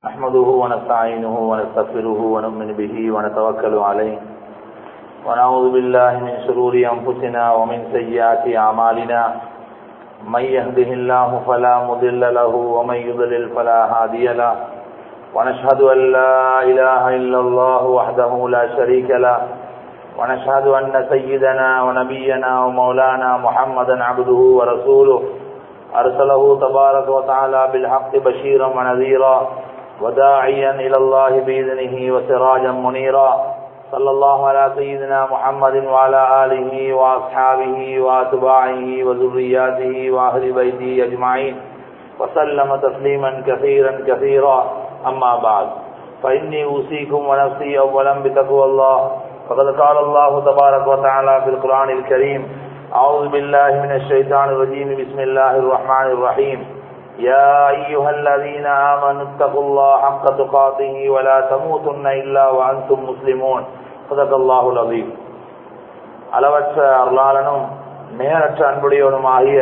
نحمده ونستعينه ونستغفره ونؤمن به ونتوكل عليه ونعوذ بالله من شرور أنفسنا ومن سيئات أعمالنا من يهده الله فلا مضل له ومن يضلل فلا هادي له ونشهد أن لا إله إلا الله وحده لا شريك له ونشهد أن سيدنا ونبينا ومولانا محمدا عبده ورسوله أرسله تبارك وتعالى بالحق بشيرا ونذيرا وداعيا إلى الله بإذنه وسراجا منيرا صلى الله على سيدنا محمد وعلى آله وأصحابه وأتباعه وذرياته وأهل بيته أجمعين وسلم تسليما كثيرا كثيرا أما بعد فإني أوصيكم ونفسي أولا بتقوى الله فقد قال الله تبارك وتعالى في القرآن الكريم أعوذ بالله من الشيطان الرجيم بسم الله الرحمن الرحيم يا أيها الذين آمنوا اتقوا الله حق تقاته ولا تموتن إلا وأنتم مسلمون صدق الله العظيم அளவற்ற அருளாளனும் நேரற்ற அன்புடையவனுமாகிய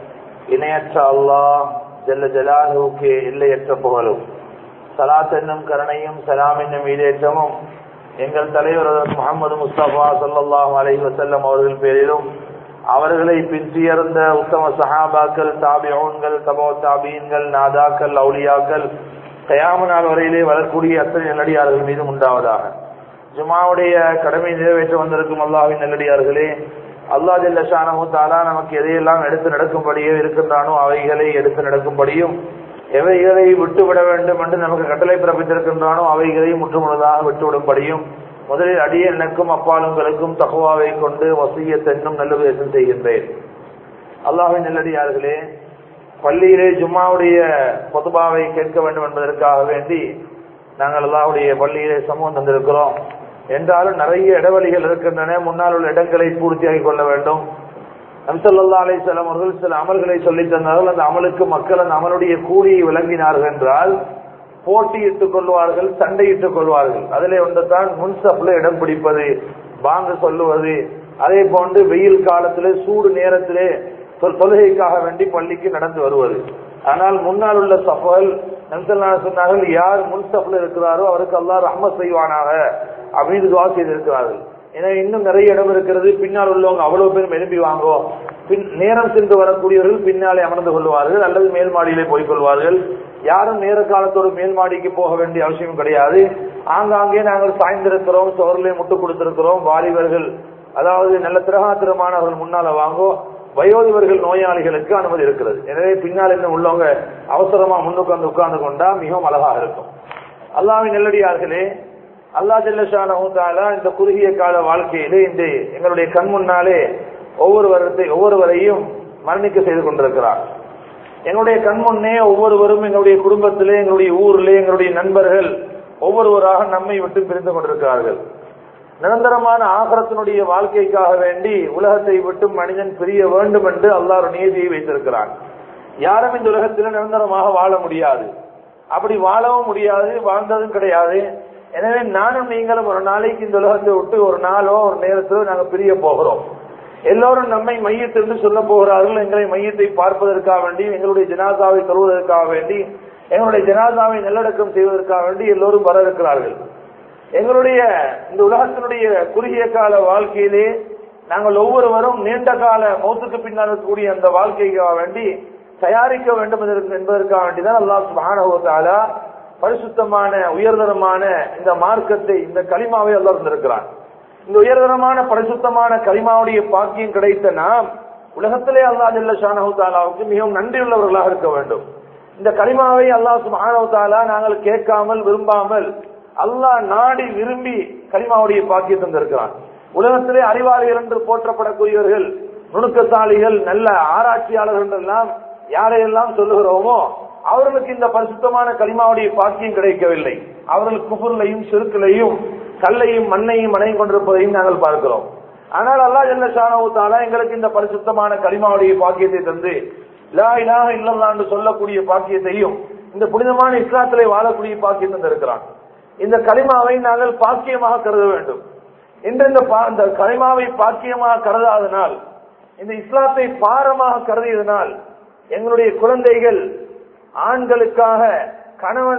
இணையற்ற அல்லாஹ் ஜல்ல ஜலாலுவுக்கு எல்லையற்ற புகழும் சலாத் என்னும் கருணையும் சலாம் என்னும் ஈடேற்றமும் எங்கள் தலைவர் முகமது முஸ்தபா சல்லாஹூ அலஹி வசல்லம் அவர்கள் பேரிலும் அவர்களை பின்துயர்ந்த உத்தம சஹாபாக்கள் தாபியோன்கள் தபோ தாபீன்கள் நாதாக்கள் அவுலியாக்கள் கயாம நாள் வரையிலே வரக்கூடிய அத்தனை நல்லடியார்கள் மீதும் உண்டாவதாக ஜுமாவுடைய கடமை நிறைவேற்ற வந்திருக்கும் அல்லாவின் நல்லடியார்களே அல்லா ஜல்ல ஷானஹு தாலா நமக்கு எதையெல்லாம் எடுத்து நடக்கும்படியோ இருக்கின்றானோ அவைகளை எடுத்து நடக்கும்படியும் எவைகளை விட்டுவிட வேண்டும் என்று நமக்கு கட்டளை பிறப்பித்திருக்கின்றானோ அவைகளை முற்றுமுழுதாக விட்டுவிடும்படியும் முதலில் அடிய எனக்கும் அப்பாலுங்களுக்கும் தகுவாவை கொண்டு வசியத்தென்னும் நல்ல உபதேசம் செய்கின்றேன் அல்லாஹின் நல்லடியார்களே பள்ளியிலே ஜும்மாவுடைய பொதுபாவை கேட்க வேண்டும் என்பதற்காக வேண்டி நாங்கள் அல்லாஹுடைய பள்ளியிலே சமூகம் தந்திருக்கிறோம் என்றாலும் நிறைய இடைவெளிகள் இருக்கின்றன முன்னால் உள்ள இடங்களை பூர்த்தியாகி கொள்ள வேண்டும் நம்சல்லா அலிசல்லாம் அவர்கள் சில அமல்களை சொல்லி தந்தார்கள் அந்த அமலுக்கு மக்கள் அந்த அமலுடைய கூலியை விளங்கினார்கள் என்றால் போட்டியிட்டுக் கொள்வார்கள் சண்டையிட்டுக் கொள்வார்கள் அதிலே ஒன்றுதான் முன்சப்ல இடம் பிடிப்பது பாங்கு சொல்லுவது அதே போன்று வெயில் காலத்திலே சூடு நேரத்திலே தொழுகைக்காக வேண்டி பள்ளிக்கு நடந்து வருவது ஆனால் முன்னால் உள்ள சஃபல் நம்சல்லா சொன்னார்கள் யார் முன்சப்ல இருக்கிறாரோ அவருக்கு அல்லா ரஹ்ம செய்வானாக அப்படின்னு துவா செய்திருக்கிறார்கள் எனவே இன்னும் நிறைய இடம் இருக்கிறது பின்னால் உள்ளவங்க அவ்வளவு பேரும் எழுப்பி வாங்கோ பின் நேரம் சென்று வரக்கூடியவர்கள் பின்னாலே அமர்ந்து கொள்வார்கள் அல்லது மேல் மாடியிலே போய் கொள்வார்கள் யாரும் நேர காலத்தோடு மேல் மாடிக்கு போக வேண்டிய அவசியம் கிடையாது ஆங்காங்கே நாங்கள் சாய்ந்திருக்கிறோம் சோர்லே முட்டு கொடுத்திருக்கிறோம் வாலிபர்கள் அதாவது நல்ல திரகாத்திரமானவர்கள் முன்னால வாங்கோ வயோதிபர்கள் நோயாளிகளுக்கு அனுமதி இருக்கிறது எனவே பின்னால் இன்னும் உள்ளவங்க அவசரமா முன்னுக்கு வந்து உட்கார்ந்து கொண்டா மிகவும் அழகாக இருக்கும் அல்லாவின் நெல்லடியார்களே அல்லா ஜல்லஷானா இந்த குறுகிய கால வாழ்க்கையிலே இந்த எங்களுடைய கண் முன்னாலே ஒவ்வொருவரத்தை ஒவ்வொருவரையும் மரணிக்க செய்து கொண்டிருக்கிறார் எங்களுடைய கண் முன்னே ஒவ்வொருவரும் எங்களுடைய குடும்பத்திலே எங்களுடைய ஊரிலே எங்களுடைய நண்பர்கள் ஒவ்வொருவராக நம்மை விட்டு பிரிந்து கொண்டிருக்கிறார்கள் நிரந்தரமான ஆகரத்தினுடைய வாழ்க்கைக்காக வேண்டி உலகத்தை விட்டு மனிதன் பிரிய வேண்டும் என்று அல்லாஹ் ஒரு நியதியை வைத்திருக்கிறான் யாரும் இந்த உலகத்தில் நிரந்தரமாக வாழ முடியாது அப்படி வாழவும் முடியாது வாழ்ந்ததும் கிடையாது எனவே நானும் நீங்களும் ஒரு நாளைக்கு இந்த உலகத்தை விட்டு ஒரு நாளோ ஒரு நேரத்திலோ நாங்கள் பிரிய போகிறோம் எல்லோரும் நம்மை மையத்திலிருந்து சொல்ல போகிறார்கள் எங்களை மையத்தை பார்ப்பதற்காக வேண்டி எங்களுடைய ஜனாதாவை தருவதற்காக வேண்டி எங்களுடைய ஜனாதாவை நல்லடக்கம் செய்வதற்காக வேண்டி எல்லோரும் வர இருக்கிறார்கள் எங்களுடைய இந்த உலகத்தினுடைய குறுகிய கால வாழ்க்கையிலே நாங்கள் ஒவ்வொருவரும் நீண்ட கால மௌத்துக்கு பின்னால் இருக்கக்கூடிய அந்த வாழ்க்கைக்காக வேண்டி தயாரிக்க வேண்டும் என்பதற்காக வேண்டிதான் அல்லாஹ் சுபானஹாலா பரிசுத்தமான உயர்தரமான இந்த மார்க்கத்தை இந்த களிமாவை எல்லாம் இருந்திருக்கிறான் இந்த உயர்தரமான பரிசுத்தமான களிமாவுடைய பாக்கியம் கிடைத்த நாம் உலகத்திலே அல்லா ஜல்ல ஷானஹாலாவுக்கு மிகவும் நன்றியுள்ளவர்களாக இருக்க வேண்டும் இந்த களிமாவை அல்லாஹ் சுபானஹாலா நாங்கள் கேட்காமல் விரும்பாமல் அல்லாஹ் நாடி விரும்பி களிமாவுடைய பாக்கியம் தந்திருக்கிறான் உலகத்திலே அறிவாளிகள் என்று போற்றப்படக்கூடியவர்கள் நுணுக்கசாலிகள் நல்ல ஆராய்ச்சியாளர்கள் எல்லாம் யாரையெல்லாம் சொல்லுகிறோமோ அவர்களுக்கு இந்த பரிசுத்தமான களிமாவுடைய பாக்கியம் கிடைக்கவில்லை அவர்கள் குபுர்லையும் செருக்கிலையும் கல்லையும் மண்ணையும் மனையும் கொண்டிருப்பதையும் நாங்கள் பார்க்கிறோம் ஆனால் அல்லா ஜல்ல ஷானவுத்தாலா எங்களுக்கு இந்த பரிசுத்தமான களிமாவுடைய பாக்கியத்தை தந்து லா இலாக இல்லல்லா என்று சொல்லக்கூடிய பாக்கியத்தையும் இந்த புனிதமான இஸ்லாத்திலே வாழக்கூடிய பாக்கியம் தந்திருக்கிறான் இந்த களிமாவை நாங்கள் பாக்கியமாக கருத வேண்டும் இன்று இந்த களிமாவை பாக்கியமாக கருதாதனால் இந்த இஸ்லாத்தை பாரமாக கருதியதனால் எங்களுடைய குழந்தைகள் ஆண்களுக்காக கணவன்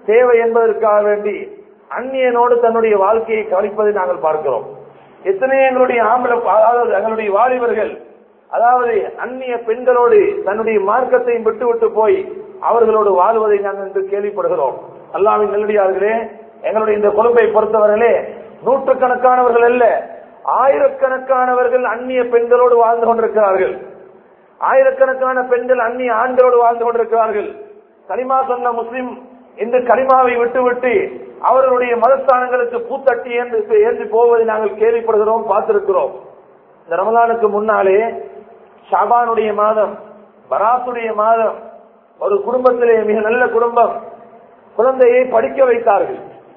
தேவை என்பதற்காக வேண்டி அந்நியனோடு தன்னுடைய வாழ்க்கையை கவனிப்பதை நாங்கள் பார்க்கிறோம் எத்தனையோ எங்களுடைய ஆம்பளை அதாவது எங்களுடைய வாலிபர்கள் அதாவது அந்நிய பெண்களோடு தன்னுடைய மார்க்கத்தையும் விட்டு விட்டு போய் அவர்களோடு வாழ்வதை நாங்கள் இன்று கேள்விப்படுகிறோம் அல்லாவின் நெல்லடியார்களே எங்களுடைய இந்த கொழும்பை பொறுத்தவர்களே நூற்றுக்கணக்கானவர்கள் அல்ல ஆயிரக்கணக்கானவர்கள் அந்நிய பெண்களோடு வாழ்ந்து கொண்டிருக்கிறார்கள் ஆயிரக்கணக்கான பெண்கள் அந்நிய ஆண்களோடு வாழ்ந்து கொண்டிருக்கிறார்கள் கலிமா சொன்ன முஸ்லிம் இந்த கலிமாவை விட்டுவிட்டு அவர்களுடைய மதஸ்தானங்களுக்கு பூத்தட்டி ஏந்து ஏந்தி போவதை நாங்கள் கேள்விப்படுகிறோம் பார்த்திருக்கிறோம் இந்த ரமலானுக்கு முன்னாலே ஷாபானுடைய மாதம் பராத்துடைய மாதம் ஒரு குடும்பத்திலே மிக நல்ல குடும்பம் குழந்தையை படிக்க வைத்தார்கள்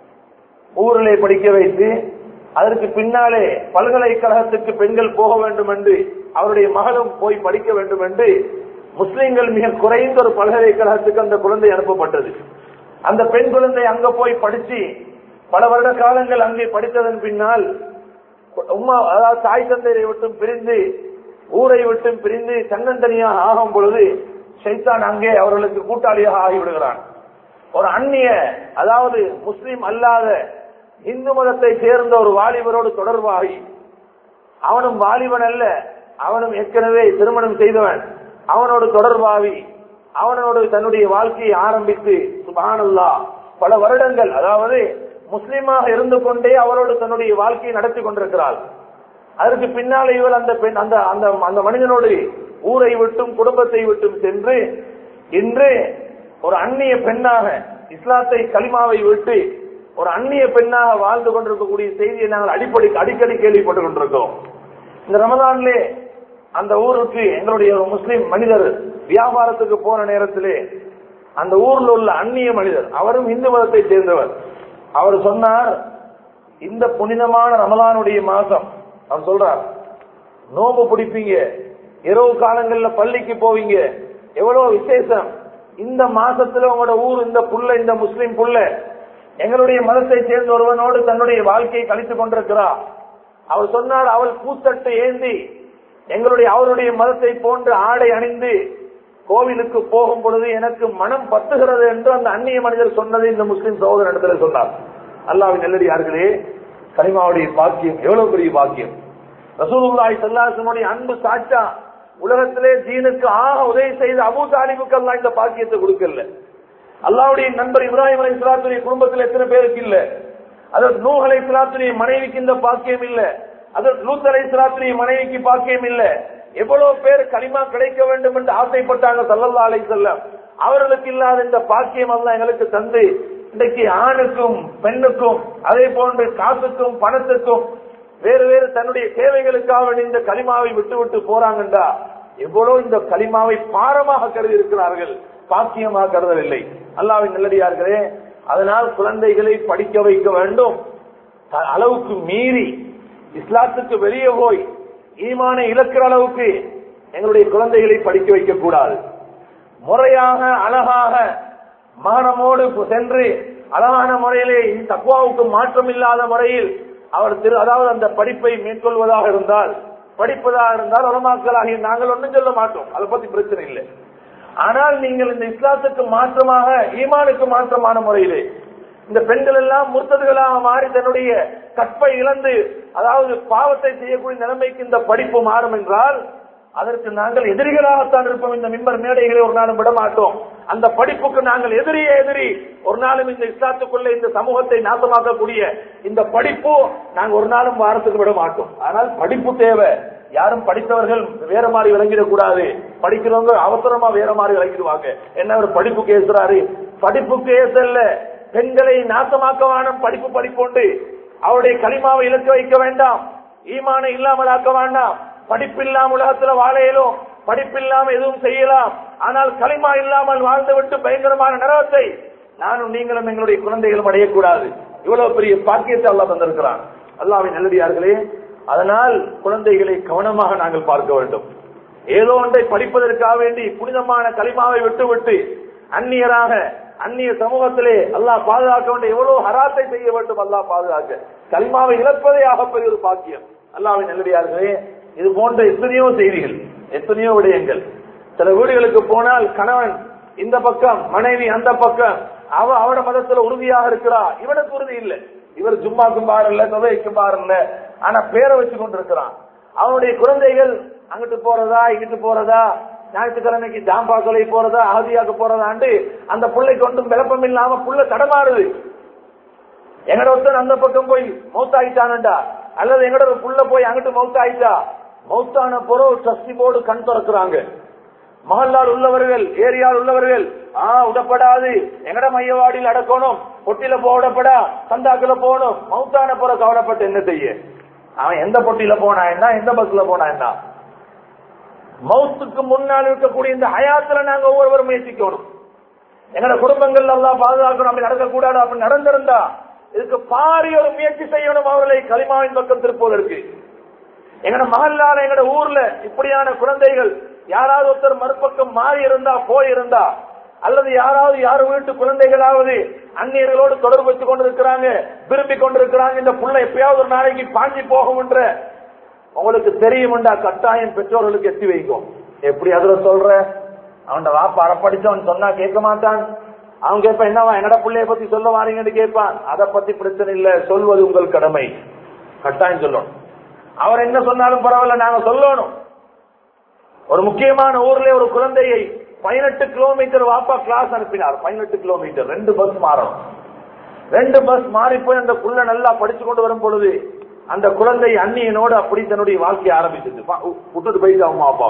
ஊரிலே படிக்க வைத்து அதற்கு பின்னாலே பல்கலைக்கழகத்துக்கு பெண்கள் போக வேண்டும் என்று அவருடைய மகளும் போய் படிக்க வேண்டும் என்று முஸ்லிம்கள் மிக குறைந்த ஒரு பல்கலைக்கழகத்துக்கு அந்த குழந்தை அனுப்பப்பட்டது அந்த பெண் குழந்தை அங்க போய் படிச்சு பல வருட காலங்கள் அங்கே படித்ததன் பின்னால் உமா அதாவது தாய் தந்தையை விட்டும் பிரிந்து ஊரை விட்டும் பிரிந்து தன்னந்தனியாக ஆகும் பொழுது சைத்தான் அங்கே அவர்களுக்கு கூட்டாளியாக ஆகிவிடுகிறான் ஒரு அந்நிய அதாவது முஸ்லிம் அல்லாத இந்து மதத்தை சேர்ந்த ஒரு வாலிபரோடு தொடர்பாகி அவனும் வாலிபன் அல்ல அவனும் ஏற்கனவே திருமணம் செய்தவன் அவனோடு தொடர்பாகி அவனோடு தன்னுடைய வாழ்க்கையை ஆரம்பித்து சுபானல்லா பல வருடங்கள் அதாவது முஸ்லீமாக இருந்து கொண்டே அவரோடு தன்னுடைய வாழ்க்கையை நடத்தி கொண்டிருக்கிறாள் அதற்கு பின்னாலே இவள் அந்த பெண் அந்த அந்த அந்த மனிதனோடு ஊரை விட்டும் குடும்பத்தை விட்டும் சென்று இன்று ஒரு அந்நிய பெண்ணாக இஸ்லாத்தை களிமாவை விட்டு ஒரு அந்நிய பெண்ணாக வாழ்ந்து கொண்டிருக்கக்கூடிய செய்தியை நாங்கள் அடிப்படை அடிக்கடி கேள்விப்பட்டுக் கொண்டிருக்கிறோம் இந்த ரமதான்லே அந்த ஊருக்கு எங்களுடைய ஒரு முஸ்லிம் மனிதர் வியாபாரத்துக்கு போன நேரத்திலே அந்த ஊர்ல உள்ள அந்நிய மனிதர் அவரும் இந்து மதத்தை சேர்ந்தவர் அவர் சொன்னார் இந்த புனிதமான ரமலானுடைய மாசம் அவர் சொல்றார் நோம்பு பிடிப்பீங்க இரவு காலங்கள்ல பள்ளிக்கு போவீங்க எவ்வளவு விசேஷம் இந்த மாசத்துல உங்களோட ஊர் இந்த புள்ள இந்த முஸ்லிம் புள்ள எங்களுடைய மதத்தை சேர்ந்த ஒருவனோடு தன்னுடைய வாழ்க்கையை கழித்துக் கொண்டிருக்கிறா அவர் சொன்னார் அவள் பூத்தட்டு ஏந்தி எங்களுடைய அவருடைய மதத்தை போன்று ஆடை அணிந்து கோவிலுக்கு போகும் பொழுது எனக்கு மனம் பத்துகிறது என்று அந்த அந்நிய மனிதர் சொன்னதை இந்த முஸ்லிம் சகோதரன் இடத்துல சொன்னார் அல்லாவின் நெல்லடியார்களே கனிமாவுடைய பாக்கியம் எவ்வளவு பெரிய பாக்கியம் ரசூலுல்லாஹி சல்லாசனுடைய அன்பு சாட்சா உலகத்திலே ஜீனுக்கு ஆக உதவி செய்த அபு தாலிபுக்கு எல்லாம் இந்த பாக்கியத்தை கொடுக்கல அல்லாவுடைய நண்பர் இப்ராஹிம் அலி இஸ்லாத்துடைய குடும்பத்தில் எத்தனை பேருக்கு இல்ல அதற்கு நூஹ் அலை இஸ்லாத்துடைய மனைவிக்கு இந்த பாக்கியம் இல்ல அதற்கு லூத் அலை இஸ்லாத்துடைய மனைவிக்கு பாக்கியம் இல்ல எவ்வளவு பேர் களிமா கிடைக்க வேண்டும் என்று ஆசைப்பட்டாங்க சல்லல்லா அலை செல்லம் அவர்களுக்கு இல்லாத இந்த பாக்கியம் எல்லாம் எங்களுக்கு தந்து இன்றைக்கு ஆணுக்கும் பெண்ணுக்கும் அதே போன்று காசுக்கும் பணத்துக்கும் வேறு வேறு தன்னுடைய தேவைகளுக்காக இந்த களிமாவை விட்டு விட்டு போறாங்கண்டா எவ்வளவு இந்த களிமாவை பாரமாக கருதி இருக்கிறார்கள் பாக்கியமாக கருதவில்லை அல்லாவின் நல்லடியார்களே அதனால் குழந்தைகளை படிக்க வைக்க வேண்டும் அளவுக்கு மீறி இஸ்லாத்துக்கு வெளியே போய் ஈமானை இழக்கிற அளவுக்கு எங்களுடைய குழந்தைகளை படிக்க வைக்க கூடாது முறையாக அழகாக மகனமோடு சென்று அழகான முறையிலே தக்குவாவுக்கு மாற்றம் இல்லாத முறையில் அவர் திரு அதாவது அந்த படிப்பை மேற்கொள்வதாக இருந்தால் படிப்பதாக இருந்தால் உலமாக்களாகிய நாங்கள் ஒன்றும் சொல்ல மாட்டோம் அதை பத்தி பிரச்சனை இல்லை ஆனால் நீங்கள் இந்த இஸ்லாத்துக்கு மாற்றமாக ஈமானுக்கு மாற்றமான முறையிலே இந்த பெண்கள் எல்லாம் முர்த்ததுகளாக மாறி தன்னுடைய கற்பை இழந்து அதாவது பாவத்தை செய்யக்கூடிய நிலைமைக்கு இந்த படிப்பு மாறும் என்றால் அதற்கு நாங்கள் எதிரிகளாகத்தான் இருப்போம் இந்த மிம்பர் மேடைகளை ஒரு நாளும் விட மாட்டோம் அந்த படிப்புக்கு நாங்கள் எதிரியே எதிரி ஒரு நாளும் இந்த இஸ்லாத்துக்குள்ள இந்த சமூகத்தை நாசமாக்கக்கூடிய இந்த படிப்பு நாங்க ஒரு நாளும் வாரத்துக்கு விட மாட்டோம் ஆனால் படிப்பு தேவை யாரும் படித்தவர்கள் வேற மாதிரி விளங்கிடக் கூடாது படிக்கிறவங்க அவசரமா வேற மாதிரி விளங்கிடுவாங்க என்ன ஒரு படிப்பு கேசுறாரு படிப்பு கேசல்ல பெண்களை நாசமாக்க வேணும் படிப்பு படிப்புண்டு அவருடைய களிமாவை இலக்கு வைக்க வேண்டாம் ஈமானை இல்லாமல் ஆக்க வேண்டாம் படிப்பில்லாம உலகத்துல வாழையிலும் படிப்பில்லாம எதுவும் செய்யலாம் ஆனால் களிமா இல்லாமல் வாழ்ந்து விட்டு பயங்கரமான நரகத்தை நானும் நீங்களும் எங்களுடைய குழந்தைகளும் அடையக்கூடாது இவ்வளவு பெரிய பாக்கியத்தை அல்லா தந்திருக்கிறான் அல்லாவின் நல்லடியார்களே அதனால் குழந்தைகளை கவனமாக நாங்கள் பார்க்க வேண்டும் ஏதோ ஒன்றை படிப்பதற்காக வேண்டி புனிதமான களிமாவை விட்டு விட்டு அந்நியராக அந்நிய சமூகத்திலே அல்லாஹ் பாதுகாக்க வேண்டிய எவ்வளவு ஹராத்தை செய்ய வேண்டும் அல்லாஹ் பாதுகாக்க களிமாவை இழப்பதே ஆகப்பெரிய ஒரு பாக்கியம் அல்லாவின் நல்லடியார்களே இது போன்ற எத்தனையோ செய்திகள் எத்தனையோ விடயங்கள் சில வீடுகளுக்கு போனால் கணவன் இந்த பக்கம் மனைவி அந்த பக்கம் அவ அவட மதத்துல உறுதியாக இருக்கிறா இவனுக்கு உறுதி இல்லை இவர் ஜும்மாக்கும் பாருல்ல தொகைக்கும் பாருல்ல ஆனா பேரை வச்சு கொண்டு இருக்கிறான் அவனுடைய குழந்தைகள் அங்கிட்டு போறதா இங்கிட்டு போறதா ஞாயிற்றுக்கிழமைக்கு ஜாம்பா கொலை போறதா அகதியாக்கு போறதாண்டு அந்த பிள்ளைக்கு ஒன்றும் விளப்பம் இல்லாம புள்ள தடமாறுது எங்கட ஒருத்தன் அந்த பக்கம் போய் மௌத்தாயிட்டானண்டா அல்லது எங்கட ஒரு புள்ள போய் அங்கிட்டு மௌத்தாயிட்டா மௌத்தான பொருள் ட்ரஸ்டி போர்டு கண் திறக்கிறாங்க மகல்லால் உள்ளவர்கள் ஏரியால் உள்ளவர்கள் ஆ விடப்படாது எங்கட மையவாடியில் அடக்கணும் பொட்டியில போடப்படா சந்தாக்குல போகணும் மௌத்தான புற கவலைப்பட்டு என்ன செய்ய அவன் எந்த பொட்டியில போனா என்ன எந்த பஸ்ல போனா என்ன மௌத்துக்கு முன்னால் இருக்கக்கூடிய இந்த ஹயாத்துல நாங்க ஒவ்வொருவரும் முயற்சிக்கணும் எங்கட குடும்பங்கள் எல்லாம் பாதுகாக்கணும் அப்படி நடக்கக்கூடாது அப்படி நடந்திருந்தா இதுக்கு பாரிய ஒரு முயற்சி செய்யணும் அவர்களை களிமாவின் பக்கம் திருப்பதற்கு எங்கட மகல்லால எங்கட ஊர்ல இப்படியான குழந்தைகள் யாராவது ஒருத்தர் மறுபக்கம் மாறி இருந்தா போய் இருந்தா அல்லது யாராவது யார் வீட்டு குழந்தைகளாவது அந்நியர்களோடு தொடர்பு வச்சு கொண்டிருக்கிறாங்க விரும்பி கொண்டிருக்கிறாங்க இந்த புள்ள எப்பயாவது ஒரு நாளைக்கு பாஞ்சி போகும் என்ற உங்களுக்கு தெரியும்டா கட்டாயம் பெற்றோர்களுக்கு எத்தி வைக்கும் எப்படி அதுல சொல்ற அவன் வாப்பா அறப்படிச்சவன் சொன்னா கேட்க மாட்டான் அவன் கேட்பான் என்னவா என்னோட பிள்ளைய பத்தி சொல்ல வாரீங்கன்னு கேட்பான் அதை பத்தி பிரச்சனை இல்ல சொல்வது உங்கள் கடமை கட்டாயம் சொல்லணும் அவர் என்ன சொன்னாலும் பரவாயில்ல நாங்க சொல்லணும் ஒரு முக்கியமான ஊர்ல ஒரு குழந்தையை பதினெட்டு கிலோமீட்டர் வாப்பா கிளாஸ் அனுப்பினார் பதினெட்டு கிலோமீட்டர் ரெண்டு பஸ் மாறணும் ரெண்டு பஸ் மாறி போய் அந்த புள்ள நல்லா படிச்சு கொண்டு வரும் பொழுது அந்த குழந்தை அந்நியனோடு அப்படி தன்னுடைய வாழ்க்கையை ஆரம்பிச்சது விட்டுட்டு போயிட்டு அம்மா அப்பா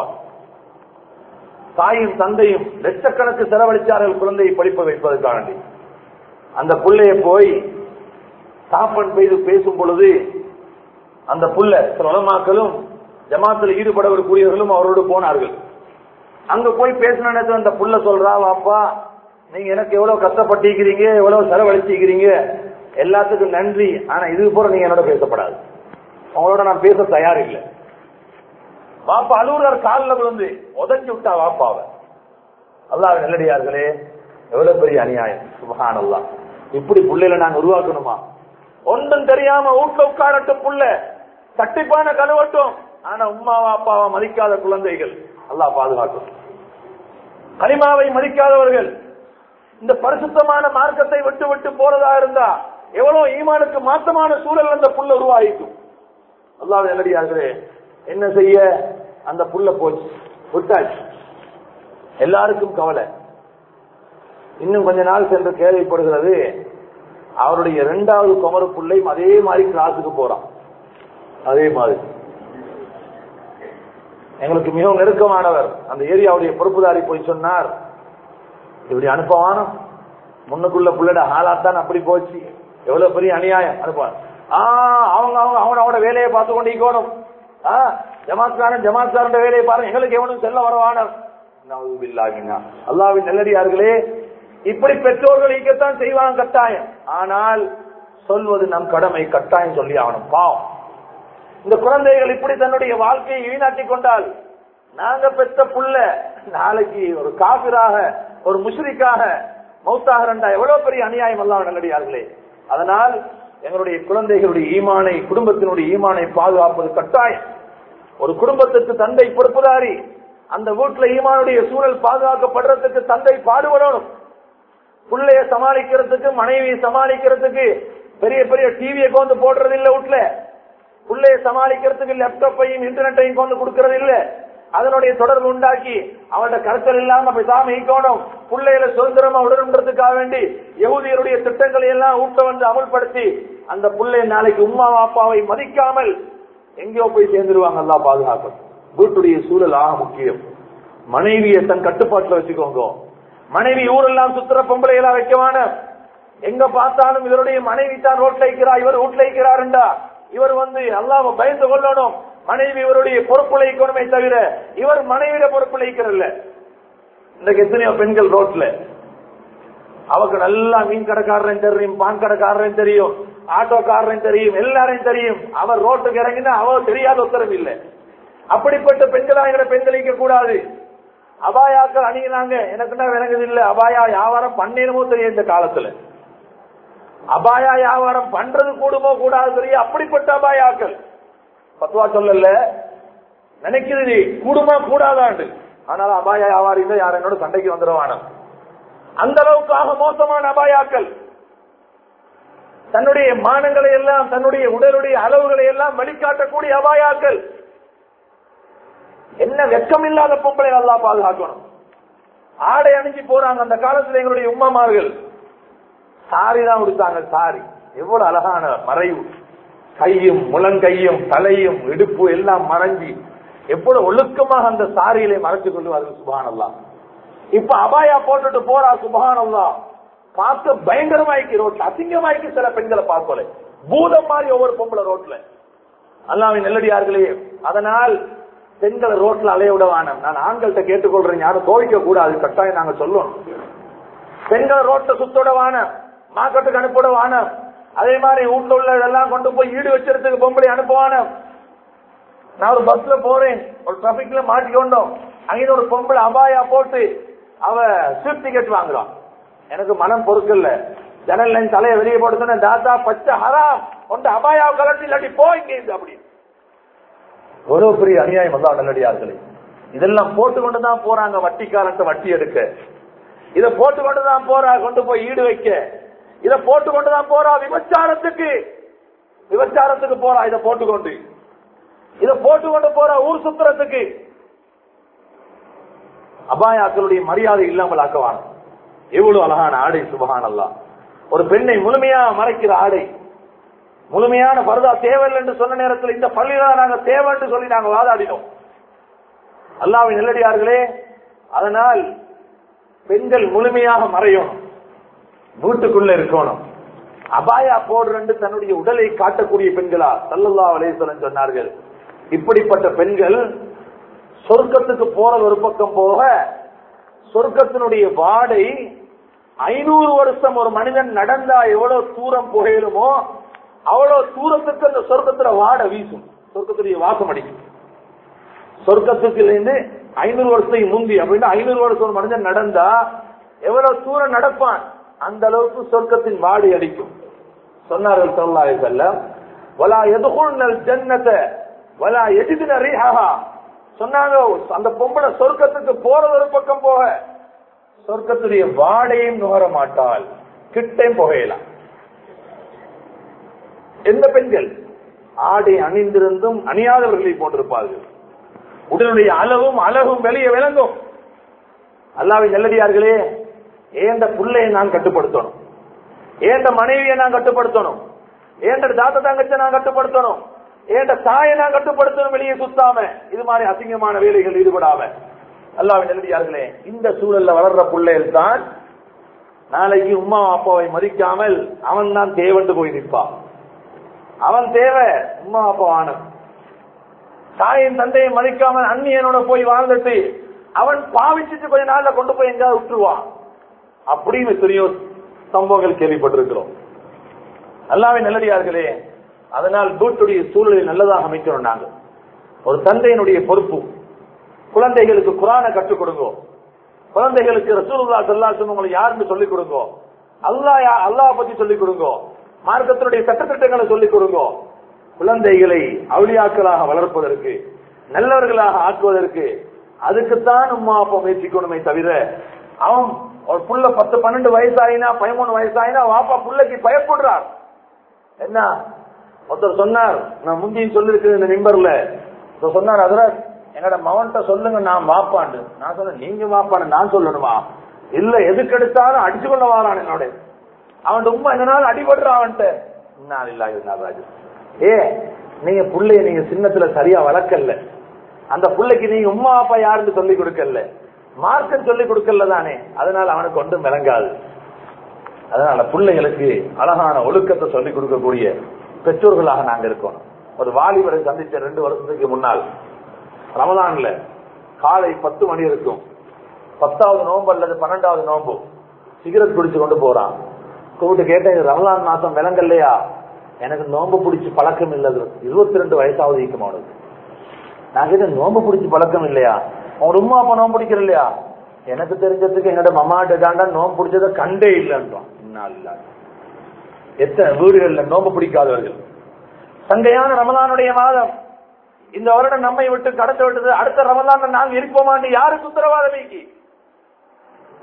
தாயும் தந்தையும் லட்சக்கணக்கு செலவழிச்சார்கள் குழந்தையை படிப்ப வைப்பதற்காண்டி அந்த புள்ளைய போய் சாப்பன் பெய்து பேசும் பொழுது அந்த புள்ள சில உலமாக்களும் ஜமாத்தில் ஈடுபடக்கூடியவர்களும் அவரோடு போனார்கள் அங்க போய் பேசின நேரத்துல அந்த புள்ள சொல்றா வாப்பா நீங்க எனக்கு எவ்வளவு கஷ்டப்பட்டிருக்கிறீங்க எவ்வளவு செலவழிச்சிருக்கிறீங்க எல்லாத்துக்கும் நன்றி ஆனா இது போல நீங்க என்னோட பேசப்படாது உங்களோட நான் பேச தயார் இல்லை வாப்பா அலுவலர் காலில் விழுந்து உதஞ்சு விட்டா வாப்பாவ அல்லாஹ் நல்லடியார்களே எவ்வளவு பெரிய அநியாயம் சுபஹான் அல்லா இப்படி புள்ளையில நாங்க உருவாக்கணுமா ஒன்றும் தெரியாம வீட்டுல உட்காரட்டும் புள்ள தட்டிப்பான கழுவட்டும் ஆனா உமாவா அப்பாவா மதிக்காத குழந்தைகள் அல்லாஹ் பாதுகாக்கும் கனிமாவை மதிக்காதவர்கள் இந்த பரிசுத்தமான மார்க்கத்தை விட்டு விட்டு போறதா இருந்தா எவ்வளவு ஈமானுக்கு மாற்றமான சூழல் அந்த புள்ள உருவாகிக்கும் அல்லாஹ் நல்லடியார்களே என்ன செய்ய அந்த புள்ள போச்சு விட்டாச்சு எல்லாருக்கும் கவலை இன்னும் கொஞ்ச நாள் சென்று கேள்விப்படுகிறது அவருடைய இரண்டாவது குமர பிள்ளையும் அதே மாதிரி கிளாஸுக்கு போறான் அதே மாதிரி எங்களுக்கு மிகவும் நெருக்கமானவர் அந்த ஏரியாவுடைய பொறுப்புதாரி போய் சொன்னார் இப்படி அனுப்பவான முன்னுக்குள்ள புள்ளட ஆளாத்தான் அப்படி போச்சு எவ்வளவு பெரிய அநியாயம் அனுப்புவார் ஆஹ் அவங்க அவங்க அவன் அவனோட வேலையை பார்த்து கொண்டு இருக்கணும் ஜமாத்காரன் ஜமாத்காரன் வேலையை பாருங்க எங்களுக்கு எவனும் செல்ல வரவானர் அல்லாவின் நல்லடியார்களே இப்படி பெற்றோர்கள் ஈக்கத்தான் செய்வாங்க கட்டாயம் ஆனால் சொல்வது நம் கடமை கட்டாயம் சொல்லி ஆகணும் பாவம் இந்த குழந்தைகள் இப்படி தன்னுடைய வாழ்க்கையை வீணாட்டி கொண்டால் நாங்க பெற்ற புள்ள நாளைக்கு ஒரு காபிராக ஒரு முஷ்ரிக்காக மௌத்தாகிறண்டா எவ்வளவு பெரிய அநியாயம் எல்லாம் நல்லடியார்களே அதனால் எங்களுடைய குழந்தைகளுடைய ஈமானை குடும்பத்தினுடைய ஈமானை பாதுகாப்பது கட்டாயம் ஒரு குடும்பத்துக்கு தந்தை பொறுப்புதாரி அந்த வீட்டுல ஈமானுடைய சூழல் பாதுகாக்கப்படுறதுக்கு தந்தை பாடுபடணும் பிள்ளைய சமாளிக்கிறதுக்கு மனைவியை சமாளிக்கிறதுக்கு பெரிய பெரிய டிவியை கொண்டு போடுறது இல்ல வீட்டுல பிள்ளைய சமாளிக்கிறதுக்கு லேப்டாப்பையும் இன்டர்நெட்டையும் கொண்டு கொடுக்கறது இல்ல அதனுடைய தொடர்பு உண்டாக்கி அவனோட கருத்தல் இல்லாம பேசாம ஈக்கணும் பிள்ளைகளை சுதந்திரமா உடனுன்றதுக்காக வேண்டி யகுதியருடைய திட்டங்களை எல்லாம் ஊட்ட வந்து அமல்படுத்தி அந்த பிள்ளை நாளைக்கு உமா அப்பாவை மதிக்காமல் எங்கேயோ போய் சேர்ந்துருவாங்க எல்லாம் பாதுகாக்கும் வீட்டுடைய சூழல் ஆக முக்கியம் மனைவியை தன் கட்டுப்பாட்டுல வச்சுக்கோங்க மனைவி ஊரெல்லாம் சுத்துற பொம்பளை எல்லாம் வைக்கவான எங்க பார்த்தாலும் இவருடைய மனைவி தான் ரோட்ல இருக்கிறா இவர் வீட்டுல இருக்கிறாருண்டா இவர் வந்து அல்லாம பயந்து கொள்ளணும் மனைவி இவருடைய பொறுப்புழைக்கணுமே தவிர இவர் மனைவியிட பொறுப்புழைக்கிறல்ல இன்றைக்கு எத்தனையோ பெண்கள் ரோட்ல அவக்கு நல்லா மீன் கடைக்காரரையும் தெரியும் பான் கடைக்காரரையும் தெரியும் ஆட்டோக்காரரையும் தெரியும் எல்லாரையும் தெரியும் அவர் ரோட்டுக்கு இறங்கினா அவர் தெரியாத உத்தரவு இல்லை அப்படிப்பட்ட பெண்களாகிற பெண்களிக்க கூடாது அபாயாக்கள் அணியினாங்க எனக்குன்னா விளங்குது இல்ல அபாயா வியாபாரம் பண்ணணுமோ தெரியும் இந்த காலத்துல அபாயா வியாபாரம் பண்றது கூடுமோ கூடாது தெரியும் அப்படிப்பட்ட அபாயாக்கள் பத்துவா சொல்லல நினைக்கிறது கூடுமா கூடாதாண்டு ஆனால் அபாய வியாபாரி யார் என்னோட சண்டைக்கு வந்துடுவான அந்த அளவுக்காக மோசமான அபாயாக்கள் தன்னுடைய மானங்களை எல்லாம் தன்னுடைய உடலுடைய அளவுகளை எல்லாம் வெளிக்காட்டக்கூடிய அபாயாக்கள் என்ன வெக்கம் இல்லாத பொம்பளை நல்லா பாதுகாக்கணும் ஆடை அணிஞ்சு போறாங்க அந்த காலத்துல எங்களுடைய உம்மமார்கள் சாரி தான் உடுத்தாங்க சாரி எவ்வளவு அழகான மறைவு கையும் முழங்கையும் தலையும் இடுப்பு எல்லாம் மறைஞ்சி எவ்வளவு ஒழுக்கமாக அந்த சாரியிலே மறைத்துக் கொள்வார்கள் சுபானல்லா இப்ப அபாயா போட்டுட்டு போறா சுபானல்லா பார்க்க பயங்கரமாய்க்கு ரோட்ல அசிங்கமாய்க்கு சில பெண்களை பார்க்கல பூதம் மாதிரி ஒவ்வொரு பொம்பளை ரோட்ல அல்லாவின் நெல்லடியார்களே அதனால் பெண்களை ரோட்ல அலைய விடவான நான் ஆண்கள்கிட்ட கேட்டுக்கொள்றேன் யாரும் கோவிக்க கூடாது கட்டாயம் நாங்க சொல்லணும் பெண்களை ரோட்ல சுத்தோடவான மார்க்கெட்டுக்கு அனுப்பிடவான அதே மாதிரி வீட்டுல உள்ளதெல்லாம் கொண்டு போய் ஈடு வச்சிருக்கிறதுக்கு பொம்பளை அனுப்புவான நான் ஒரு பஸ்ல போறேன் ஒரு டிராபிக்ல மாட்டிக்கொண்டோம் அங்க ஒரு பொம்பளை அபாயா போட்டு அவ ஸ்விஃப்ட் டிக்கெட் வாங்குறான் எனக்கு மனம் பொறுக்கல ஜனல் தலையை வெளியே போட்டு சொன்ன தாத்தா பச்சை ஹராம் கொண்டு அபாயா கலட்டி இல்லாட்டி போ இங்க இருந்து அப்படி எவ்வளவு பெரிய அநியாயம் அல்லா நல்லடியார்களே இதெல்லாம் போட்டு கொண்டுதான் போறாங்க வட்டிக்காரன்ட்ட வட்டி எடுக்க இத போட்டு கொண்டுதான் போறா கொண்டு போய் ஈடு வைக்க இத போட்டு கொண்டுதான் போறா விபச்சாரத்துக்கு விபச்சாரத்துக்கு போறா இத போட்டுக்கொண்டு இத போட்டு கொண்டு போறா ஊர் சுத்துறதுக்கு அபாயாக்களுடைய மரியாதை இல்லாமல் ஆக்கவான எவ்வளவு அழகான ஆடை சுபகான் அல்லா ஒரு பெண்ணை முழுமையா மறைக்கிற ஆடை முழுமையான பரதா தேவையில்லை என்று சொன்ன நேரத்தில் இந்த பள்ளியில நாங்க தேவை என்று சொல்லி நாங்க வாதாடினோம் அல்லாவின் நெல்லடியார்களே அதனால் பெண்கள் முழுமையாக மறையணும் வீட்டுக்குள்ள இருக்கணும் அபாயா போடுறண்டு தன்னுடைய உடலை காட்டக்கூடிய பெண்களா சல்லல்லா அலேசலன் சொன்னார்கள் இப்படிப்பட்ட பெண்கள் சொர்க்கத்துக்கு போறது ஒரு பக்கம் போக சொர்க்கத்தினுடைய வாடை ஐநூறு வருஷம் ஒரு மனிதன் நடந்தா எவ்வளவு தூரம் புகையிலுமோ அவ்வளவு தூரத்துக்கு அந்த சொர்க்கத்துல வாட வீசும் சொர்க்கத்துடைய வாசம் அடிக்கும் சொர்க்கத்துக்கு இருந்து ஐநூறு வருஷத்துக்கு முந்தி அப்படின்னா ஐநூறு வருஷம் ஒரு மனிதன் நடந்தா எவ்வளவு தூரம் நடப்பான் அந்த அளவுக்கு சொர்க்கத்தின் வாடி அடிக்கும் சொன்னார்கள் சொல்லாய் செல்ல வலா எதுகுள் ஜன்னத்தை வலா எதிதின ரீஹா சொன்னாங்க அந்த பொம்பளை சொர்க்கத்துக்கு போறது ஒரு பக்கம் போக சொர்க்கத்துடைய வாடையும் நுகர மாட்டாள் கிட்டையும் புகையலாம் எந்த பெண்கள் ஆடை அணிந்திருந்தும் அணியாதவர்களை போட்டிருப்பார்கள் உடலுடைய அளவும் அழகும் வெளியே விளங்கும் அல்லாவின் நல்லடியார்களே ஏந்த புள்ளையை நான் கட்டுப்படுத்தணும் ஏந்த மனைவியை நான் கட்டுப்படுத்தணும் ஏந்த தாத்த தங்கச்சை நான் கட்டுப்படுத்தணும் ஏந்த தாயை நான் கட்டுப்படுத்தணும் வெளியே சுத்தாம இது மாதிரி அசிங்கமான வேலைகள் ஈடுபடாம அல்லாவின் நல்லடியார்களே இந்த சூழல்ல வளர்ற பிள்ளைகள் தான் நாளைக்கு உமா அப்பாவை மதிக்காமல் அவன் தான் தேவண்டு போய் நிற்பான் அவன் தேவை உமா அப்பா ஆனன் தாயின் தந்தையை மதிக்காமல் அந்நியனோட போய் வாழ்ந்துட்டு அவன் பாவிச்சுட்டு கொஞ்ச நாள்ல கொண்டு போய் எங்கேயாவது விட்டுருவான் அப்படின்னு எத்தனையோ சம்பவங்கள் கேள்விப்பட்டிருக்கிறோம் நல்லாவே நல்லடியார்களே அதனால் வீட்டுடைய சூழலை நல்லதாக அமைக்கிறோம் நாங்க ஒரு தந்தையினுடைய பொறுப்பு குழந்தைகளுக்கு குரானை கற்றுக் கொடுங்க குழந்தைகளுக்கு ரசூலுல்லா சல்லாசம் உங்களை யாருன்னு சொல்லிக் கொடுங்க அல்லாஹ் யா- அல்லாஹ் பத்தி சொல்லிக் கொடுங்க மார்க்கத்தினுடைய சட்டத்திட்டங்களை சொல்லிக் கொடுங்க குழந்தைகளை அவுளியாக்களாக வளர்ப்பதற்கு நல்லவர்களாக ஆக்குவதற்கு அதுக்குத்தான் உமா அப்பா முயற்சிக்கணுமே தவிர அவன் ஒரு புள்ள பத்து பன்னெண்டு வயசாயினா பதிமூணு வயசாயினா வாப்பா புள்ளைக்கு பயப்படுறார் என்ன ஒருத்தர் சொன்னார் நான் முந்தியும் சொல்லிருக்கிறேன் இந்த நிம்பர்ல ஒருத்தர் சொன்னார் அதுல எங்கட மவன்கிட்ட சொல்லுங்க நான் வாப்பாண்டு நான் சொன்னேன் நீங்க வாப்பான்னு நான் சொல்லணுமா இல்ல எதுக்கு எடுத்தாலும் அடிச்சு கொள்ள வாரான் என்னோட அவன் உண்மை என்னால அடிபடுறான் அவன்கிட்ட இன்னா இல்லாஹி இன்னா ராஜு ஏ நீங்க புள்ளைய நீங்க சின்னத்துல சரியா வளர்க்கல அந்த புள்ளைக்கு நீங்க உம்மா அப்பா யாருன்னு சொல்லி கொடுக்கல மார்க்கம் சொல்லி கொடுக்கல தானே அதனால அவனுக்கு ஒன்றும் விளங்காது அதனால பிள்ளைகளுக்கு அழகான ஒழுக்கத்தை சொல்லிக் கொடுக்கக்கூடிய பெற்றோர்களாக நாங்க இருக்கோம் ஒரு வாலிபரை சந்திச்ச ரெண்டு வருஷத்துக்கு முன்னால் ரமலான்ல காலை பத்து மணி இருக்கும் பத்தாவது நோன்பு அல்லது பன்னெண்டாவது நோன்பு சிகரெட் குடிச்சு கொண்டு போறான் கூப்பிட்டு கேட்டேன் இது ரமலான் மாசம் விலங்கல்லையா எனக்கு நோன்பு பிடிச்சு பழக்கம் இல்லது இருபத்தி ரெண்டு வயசாவது இருக்கும் அவனுக்கு நான் கேட்டேன் நோன்பு பிடிச்சு பழக்கம் இல்லையா அவன் உமா அப்பா நோன்பு பிடிக்கிற இல்லையா எனக்கு தெரிஞ்சதுக்கு என்னோட மமாட்ட தாண்டா நோன்பு பிடிச்சத கண்டே இல்லைன்றான் இன்னா இல்லாஹ். எத்தனை வீடுகள்ல நோன்பு பிடிக்காதவர்கள் சங்கையான ரமலானுடைய மாதம் இந்த வருடம் நம்மை விட்டு கடந்து விட்டது அடுத்த ரமலான் நாங்கள் இருப்போமான்னு யாருக்கு உத்தரவாதம் வைக்கி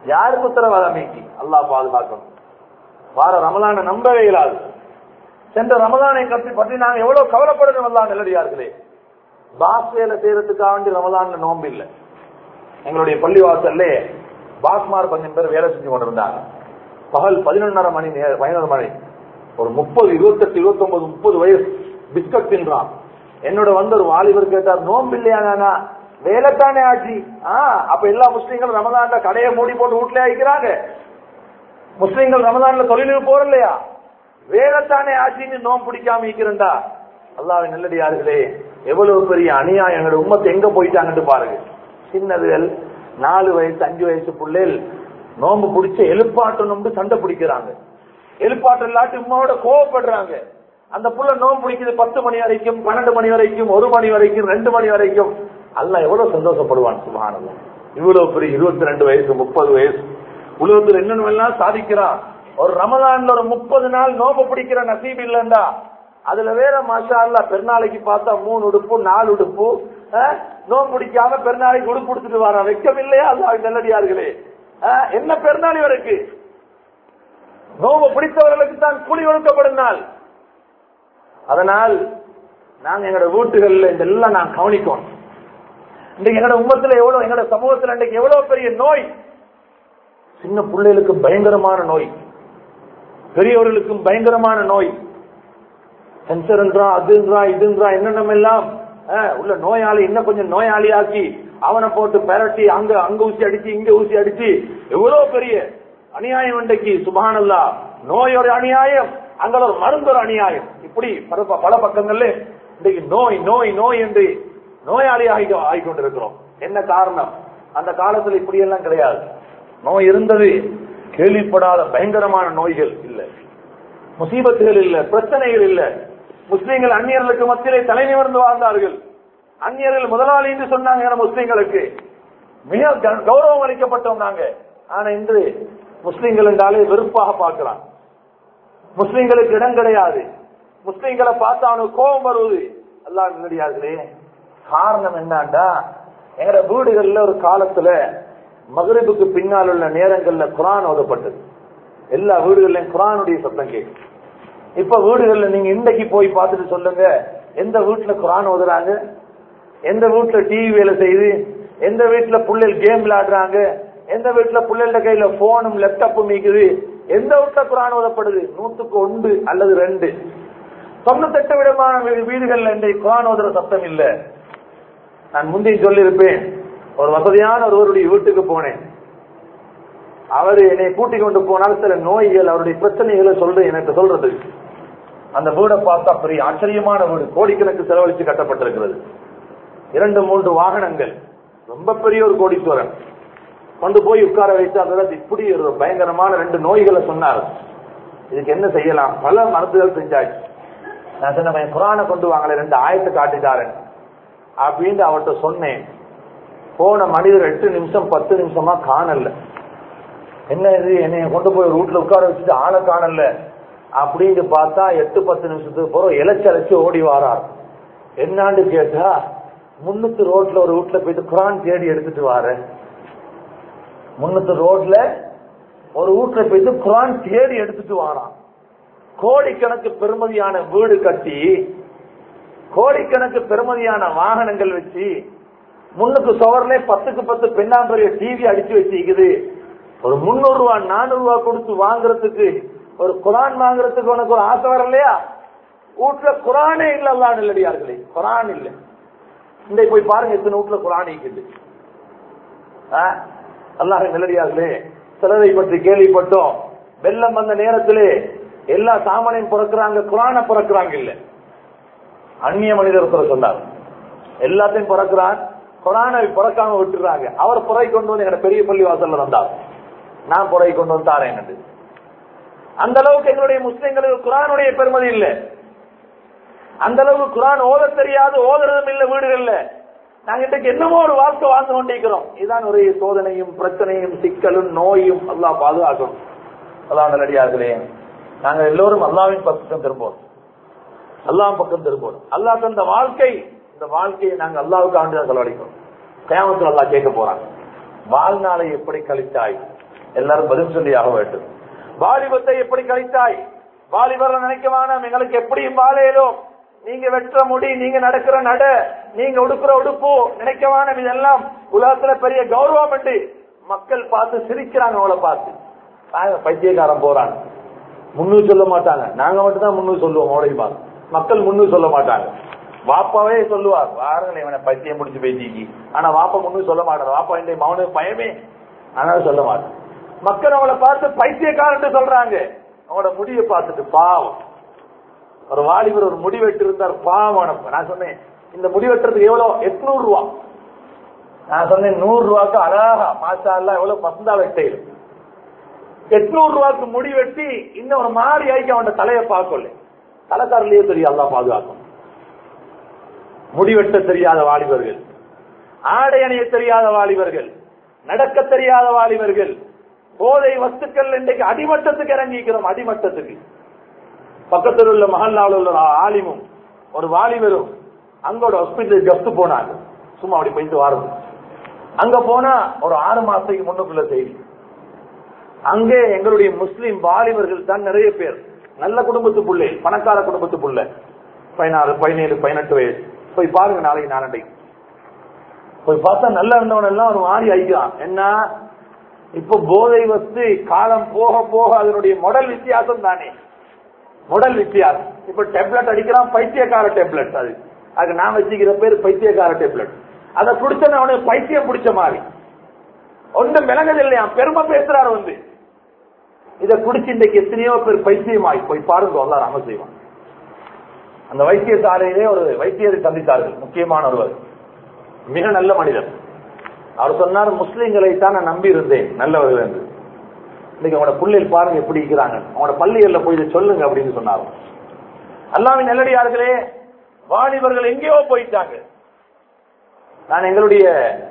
யாருக்கு உத்தரவாதம் நீக்கி அல்லாஹ் பாதுகாக்கணும் வார ரமலான நம்பவே இயலாது சென்ற ரமலானை பற்றி பற்றி நாங்க எவ்வளவு கவலைப்படணும் அல்லா நிலடியார்களே பாஸ் வேலை செய்யறதுக்காக வேண்டி ரமலான்ல நோம்பு இல்லை எங்களுடைய பள்ளிவாசல்ல பாஸ்மார் கொஞ்சம் பேர் வேலை செஞ்சு கொண்டிருந்தாங்க பகல் பதினொன்னரை மணி நேரம் பதினொரு மணி ஒரு முப்பது இருபத்தெட்டு இருபத்தி ஒன்பது முப்பது வயசு பிஸ்கட் தின்றான் என்னோட வந்து ஒரு வாலிபர் கேட்டார் நோம்பு இல்லையா வேலைத்தானே ஆச்சு ஆஹ் அப்ப எல்லா முஸ்லீம்களும் ரமதான்ல கடையை மூடி போட்டு வீட்டுல ஆயிக்கிறாங்க முஸ்லீம்கள் ரமதான்ல தொழிலுக்கு போற இல்லையா வேலைத்தானே ஆட்சின்னு நோம் பிடிக்காம இருக்கிறண்டா அல்லாவின் நல்லடியார்களே எவ்வளவு பெரிய அநியாயம் எங்களோட உம்மத்தை எங்க போயிட்டாங்கன்னு பாருங்க சின்னதுகள் நாலு வயசு அஞ்சு வயசு பிள்ளைகள் நோம்பு பிடிச்ச எழுப்பாட்டணும்னு சண்டை பிடிக்கிறாங்க எழுப்பாட்டம் இல்லாட்டி உமாவோட கோவப்படுறாங்க அந்த புள்ள நோம்பு பிடிக்குது பத்து மணி வரைக்கும் பன்னெண்டு மணி வரைக்கும் ஒரு மணி வரைக்கும் ரெண்டு மணி வரைக்கும் அல்ல எவ்வளவு சந்தோஷப்படுவான் சுபானல்ல இவ்வளவு பெரிய இருபத்தி ரெண்டு வயசு முப்பது வயசு உலகத்தில் என்னென்ன எல்லாம் சாதிக்கிறான் ஒரு ரமலான்ல ஒரு முப்பது நாள் நோம்பு பிடிக்கிற நசீப் இல்லண்டா அதுல வேற மாஷா அல்லா பெருநாளைக்கு பார்த்தா மூணு உடுப்பு நாலு உடுப்பு அஹ், நோம்பு பிடிக்காம பெருநாளைக்கு உடுப்பு கொடுத்துட்டு வரான் வெக்கம் இல்லையா அல்லா நல்லடியார்களே அஹ், என்ன பெருநாள் இவருக்கு நோம்பு பிடித்தவர்களுக்கு தான் கூலி ஒழுக்கப்படும் நாள் அதனால் நாங்க எங்களோட வீட்டுகள்ல இதெல்லாம் நான் கவனிக்கணும் இன்றைக்கு எங்களோட உம்மத்துல எவ்வளவு எங்களோட சமூகத்துல இன்றைக்கு எவ்வளவு பெரிய நோய் சின்ன பிள்ளைகளுக்கு பயங்கரமான நோய் பெரியவர்களுக்கும் பயங்கரமான நோய் கேன்சர்ன்றா அதுன்றா இதுன்றா என்னென்ன எல்லாம் அஹ், உள்ள நோயாளி இன்னும் கொஞ்சம் நோயாளியாக்கி அவனை போட்டு பெரட்டி அங்க அங்க ஊசி அடிச்சு இங்க ஊசி அடிச்சு எவ்வளவு பெரிய அநியாயம் இன்றைக்கு சுபானல்லா நோய் ஒரு அநியாயம் அங்க ஒரு மருந்து ஒரு அநியாயம் இப்படி பல பல பக்கங்கள்ல இன்றைக்கு நோய் நோய் நோய் என்று நோயாளி ஆகி ஆகிக்கொண்டிருக்கிறோம் என்ன காரணம் அந்த காலத்துல இப்படி எல்லாம் கிடையாது நோய் இருந்தது கேள்விப்படாத பயங்கரமான நோய்கள் இல்லை முசீபத்துகள் இல்ல பிரச்சனைகள் இல்ல முஸ்லீம்கள் அந்நியர்களுக்கு மத்தியிலே தலை நிமிர்ந்து வாழ்ந்தார்கள் அந்நியர்கள் முதலாளி என்று சொன்னாங்க நம்ம முஸ்லீம்களுக்கு மிக க- கௌரவம் அளிக்கப்பட்டோம் நாங்க ஆனா இன்று முஸ்லீம்கள் என்றாலே வெறுப்பாக பார்க்கலாம் முஸ்லீம்களுக்கு இடம் கிடையாது முஸ்லீம்களை பார்த்து அவனுக்கு கோபம் வருவது எல்லாம் கிடையாதுலே காரணம் என்னண்டா எங்கட வீடுகள்ல ஒரு காலத்துல மகரிபுக்கு பின்னால் உள்ள நேரங்கள்ல குரான் ஓதப்பட்டது எல்லா வீடுகள்லயும் குரானுடைய சத்தம் கேட்கும் இப்ப வீடுகள்ல நீங்க இன்றைக்கு போய் பார்த்துட்டு சொல்லுங்க எந்த வீட்டுல குரான் ஓதுறாங்க எந்த வீட்டுல டிவி வேலை செய்யுது எந்த வீட்டுல புள்ளைகள் கேம் விளையாடுறாங்க எந்த வீட்டுல புள்ளைகள கையில போனும் லேப்டாப்பும் மீக்குது எந்த வீட்டுல குரான் ஓதப்படுது நூத்துக்கு ஒன்று அல்லது ரெண்டு தொண்ணூத்தெட்டு விதமான வீ- வீடுகள்ல இன்றைக்கு குரான் ஓதுற சத்தம் இல்ல நான் முந்தைய சொல்லியிருப்பேன் ஒரு வசதியான ஒருவருடைய வீட்டுக்கு போனேன் அவர் என்னை கூட்டிக் கொண்டு போனால் சில நோய்கள் அவருடைய பிரச்சனைகளை சொல்ற எனக்கு சொல்றது அந்த வீடை பார்த்தா பெரிய ஆச்சரியமான வீடு கோடிக்கணக்கு செலவழித்து கட்டப்பட்டிருக்கிறது இரண்டு மூன்று வாகனங்கள் ரொம்ப பெரிய ஒரு கோடீஸ்வரன் கொண்டு போய் உட்கார வைத்து அந்த இப்படி ஒரு பயங்கரமான ரெண்டு நோய்களை சொன்னார் இதுக்கு என்ன செய்யலாம் பல மருந்துகள் செஞ்சாச்சு நான் சொன்னேன் குரானை கொண்டு வாங்கல ரெண்டு ஆயத்தை காட்டிட்டாரன் அப்படின்னு அவர்கிட்ட சொன்னேன் போன மனிதர் எட்டு நிமிஷம் பத்து நிமிஷமா காணல என்ன இது என்னைய கொண்டு போய் ரூட்ல உட்கார வச்சுட்டு ஆளை காணல அப்படின்னு பார்த்தா எட்டு பத்து நிமிஷத்துக்கு போறோம் இலைச்சி அழைச்சு ஓடி வாரார் என்னான்னு கேட்டா முன்னூத்து ரோட்ல ஒரு வீட்டுல போயிட்டு குரான் தேடி எடுத்துட்டு வாரேன் முன்னூத்து ரோட்ல ஒரு வீட்டுல போயிட்டு குரான் தேடி எடுத்துட்டு வாரான் கோடிக்கணக்கு பெருமதியான வீடு கட்டி கோடிக்கணக்கு பெருமதியான வாகனங்கள் வச்சு முன்னுக்கு சுவர்ல பத்துக்கு பத்து பெண்ணாம்பரிய டிவி அடிச்சு வச்சிருக்குது ஒரு முன்னூறு ரூபா நானூறு ரூபா கொடுத்து வாங்குறதுக்கு ஒரு குரான் வாங்குறதுக்கு உனக்கு ஒரு ஆசை வரலையா வீட்டுல குரானே இல்ல அல்லா நல்லடியார்களே குரான் இல்ல இந்த போய் பாருங்க எத்தனை வீட்டுல குரான் இருக்குது அல்லாஹ் நல்லடியார்களே சிலரை பற்றி கேள்விப்பட்டோம் வெள்ளம் வந்த நேரத்திலே எல்லா சாமானையும் பிறக்கிறாங்க குரான பிறக்கிறாங்க இல்ல அந்நிய மனிதர் ஒருத்தர் சொன்னார் எல்லாத்தையும் பிறக்கிறான் குரானை பிறக்காம விட்டுறாங்க அவர் புறை கொண்டு வந்து எங்க பெரிய பள்ளி வாசல்ல வந்தார் நான் புறை கொண்டு வந்து தாரேன் என்று அந்த அளவுக்கு எங்களுடைய முஸ்லிம்களுக்கு குரானுடைய பெருமதி இல்ல அந்த அளவுக்கு குரான் ஓத தெரியாது ஓதுறதும் இல்ல வீடுகள்ல நாங்க இன்றைக்கு என்னமோ ஒரு வாழ்க்கை வாழ்ந்து கொண்டிருக்கிறோம் இதுதான் ஒரே சோதனையும் பிரச்சனையும் சிக்கலும் நோயும் அல்லாஹ் பாதுகாக்கணும் அல்லாஹ் நல்லடியார்களே நாங்க எல்லோரும் அல்லாவின் பக்கம் திரும்போம் அல்லாஹ் பக்கம் திரும்போம் அல்லாஹ் தந்த வாழ்க்கை இந்த வாழ்க்கையை நாங்க அல்லாவுக்கு ஆண்டு தான் செலவழிக்கணும் கயாமத்தில் அல்லாஹ் கேட்க போறாங்க வாழ்நாளை எப்படி கழித்தாய் எல்லாரும் பதில் சொல்லி ஆக வேண்டும் வாலிபத்தை எப்படி கழித்தாய் வாலிபர்கள் நினைக்க வேணாம் எங்களுக்கு எப்படியும் வாழையிலும் நீங்க வெற்ற முடி நீங்க நடக்கிற நட நீங்க உடுக்கிற உடுப்பு நினைக்க வேணாம் இதெல்லாம் உலகத்துல பெரிய கௌரவம் உண்டு மக்கள் பார்த்து சிரிக்கிறாங்க அவளை பார்த்து ஆக, பைத்தியக்காரன் போறாங்க முன்னு சொல்ல மாட்டாங்க நாங்க மட்டும் தான் முன்னு சொல்லுவோம் அவளையும் பார்த்து மக்கள் முன்னு சொல்ல மாட்டாங்க வாப்பாவே சொல்லுவார் வாருங்களே இவனை பைத்தியம் முடிச்சு பேசிக்கி ஆனா வாப்பா முன்னு சொல்ல மாட்டார் வாப்பா இந்த மௌன பயமே ஆனாலும் சொல்ல மாட்டான் மக்கள் அவளை பார்த்து பைத்தியக்காரன் சொல்றாங்க அவனோட முடியை பார்த்துட்டு பாவம் ஒரு வாலிபர் ஒரு முடி வெட்டு இருந்தார் பாவம் அவனுக்கு. நான் சொன்னேன் இந்த முடி வெட்டுறதுக்கு எவ்வளவு எட்நூறு ரூபா நான் சொன்னேன் நூறு ரூபாய்க்கு அழகா மாசா எல்லாம் எவ்வளவு பசந்தா வெட்டையில் எட்நூறு ரூபாய்க்கு முடி வெட்டி இன்னும் ஒரு மாறி ஆயிக்கு அவன் தலையை பார்க்கல தலைக்காரலையே தெரியும் அல்லா பாதுகாக்கும் முடி வெட்ட தெரியாத வாலிபர்கள் ஆடை அணிய தெரியாத வாலிபர்கள் நடக்க தெரியாத வாலிபர்கள் போதை வஸ்துக்கள் இன்றைக்கு அடிமட்டத்துக்கு இறங்கிக்கிறோம் அடிமட்டத்துக்கு பக்கத்தில் உள்ள மஹல்லாவில் உள்ள ஒரு ஆலிமும் ஒரு வாலிபரும் அங்கோட ஹாஸ்பிட்டல் கஸ்ட் போனாங்க சும்மா அப்படி போயிட்டு வாரம் அங்க போனா ஒரு ஆறு மாசத்துக்கு முன்னுக்குள்ள செய்தி அங்கே எங்களுடைய முஸ்லிம் வாலிபர்கள் தான் நிறைய பேர் நல்ல குடும்பத்து புள்ளை பணக்கார குடும்பத்து புள்ள பதினாறு பதினேழு பதினெட்டு வயசு போய் பாருங்க நாளைக்கு நாளண்டைக்கு போய் பார்த்தா நல்லா இருந்தவன் எல்லாம் ஒரு மாறி ஆயிக்கலாம் என்ன இப்ப போதை வஸ்து காலம் போக போக அதனுடைய மாடல் வித்தியாசம் தானே மாடல் வித்தியாசம் இப்ப டேப்லெட் அடிக்கிறான் பைத்தியக்கார டேப்லெட் அது அதுக்கு நான் வச்சுக்கிற பேர் பைத்தியக்கார டேப்லெட் அதை குடிச்சன அவனுக்கு பைத்தியம் பிடிச்ச மாதிரி ஒன்றும் விளங்குது இல்லையா பெருமை பேசுறாரு வந்து இதை குடிச்சு இன்றைக்கு எத்தனையோ பேர் பைத்தியமாய் போய் பாருங்க எல்லாரும் அமல் செய்வான் அந்த வைத்தியசாலையிலே ஒரு வைத்தியரை சந்தித்தார்கள் முக்கியமான ஒருவர் மிக நல்ல மனிதர் அவர் சொன்னார் முஸ்லிம்களை தான் நான் நம்பி இருந்தேன் நல்லவர்கள் என்று இன்னைக்கு அவங்களோட பிள்ளைகள் பாருங்க எப்படி இருக்கிறாங்க அவங்களோட பள்ளிகள்ல போய் இதை சொல்லுங்க அப்படின்னு சொன்னார் அல்லாவின் நல்லடியார்களே வாலிபர்கள் எங்கேயோ போயிட்டாங்க நான் எங்களுடைய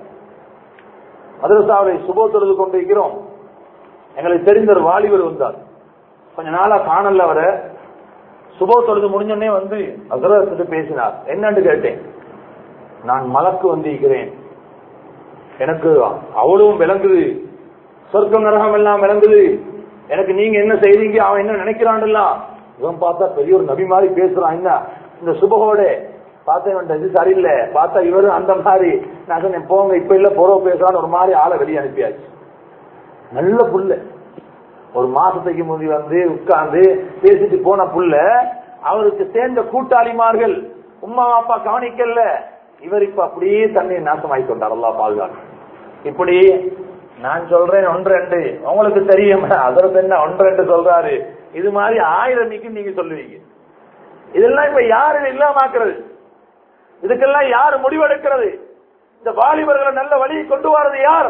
மதரசாவை சுபோ தொழுது கொண்டிருக்கிறோம் எங்களுக்கு தெரிந்த ஒரு வாலிபர் வந்தார் கொஞ்ச நாளா காணல அவரை சுபோ தொழுது முடிஞ்சோடனே வந்து அகரத்துட்டு பேசினார் என்னன்னு கேட்டேன் நான் மலக்கு வந்திருக்கிறேன் எனக்கு அவ்வளவும் விளங்குது சொர்க்கம் நரகம் எல்லாம் விளங்குது எனக்கு நீங்க என்ன செய்றீங்க அவன் என்ன நினைக்கிறான் இவன் பார்த்தா பெரிய ஒரு நபி மாதிரி பேசுறான் என்ன இந்த சுபகோட பார்த்தா இவன் இது சரியில்லை பார்த்தா இவரும் அந்த மாதிரி நான் சொன்னேன் போங்க இப்ப இல்ல புறவு பேசுறான்னு ஒரு மாதிரி ஆளை வெளியே அனுப்பியாச்சு நல்ல புள்ள ஒரு மாசத்துக்கு முந்தி வந்து உட்கார்ந்து பேசிட்டு போன புள்ள அவருக்கு சேர்ந்த கூட்டாளிமார்கள் உம்மா அப்பா கவனிக்கல இவர் இப்ப அப்படியே தன்னை நாசமாக்கி கொண்டார் அல்லா பாதுகாப்பு இப்படி நான் சொல்றேன் ஒன்று ரெண்டு உங்களுக்கு தெரியும் அதற்கு என்ன ஒன்று ரெண்டு சொல்றாரு இது மாதிரி ஆயிரம் நீக்கு நீங்க சொல்லுவீங்க இதெல்லாம் இப்ப யாரு இல்லாமாக்குறது இதுக்கெல்லாம் யாரு முடிவெடுக்கிறது இந்த வாலிபர்களை நல்ல வழியை கொண்டு வரது யார்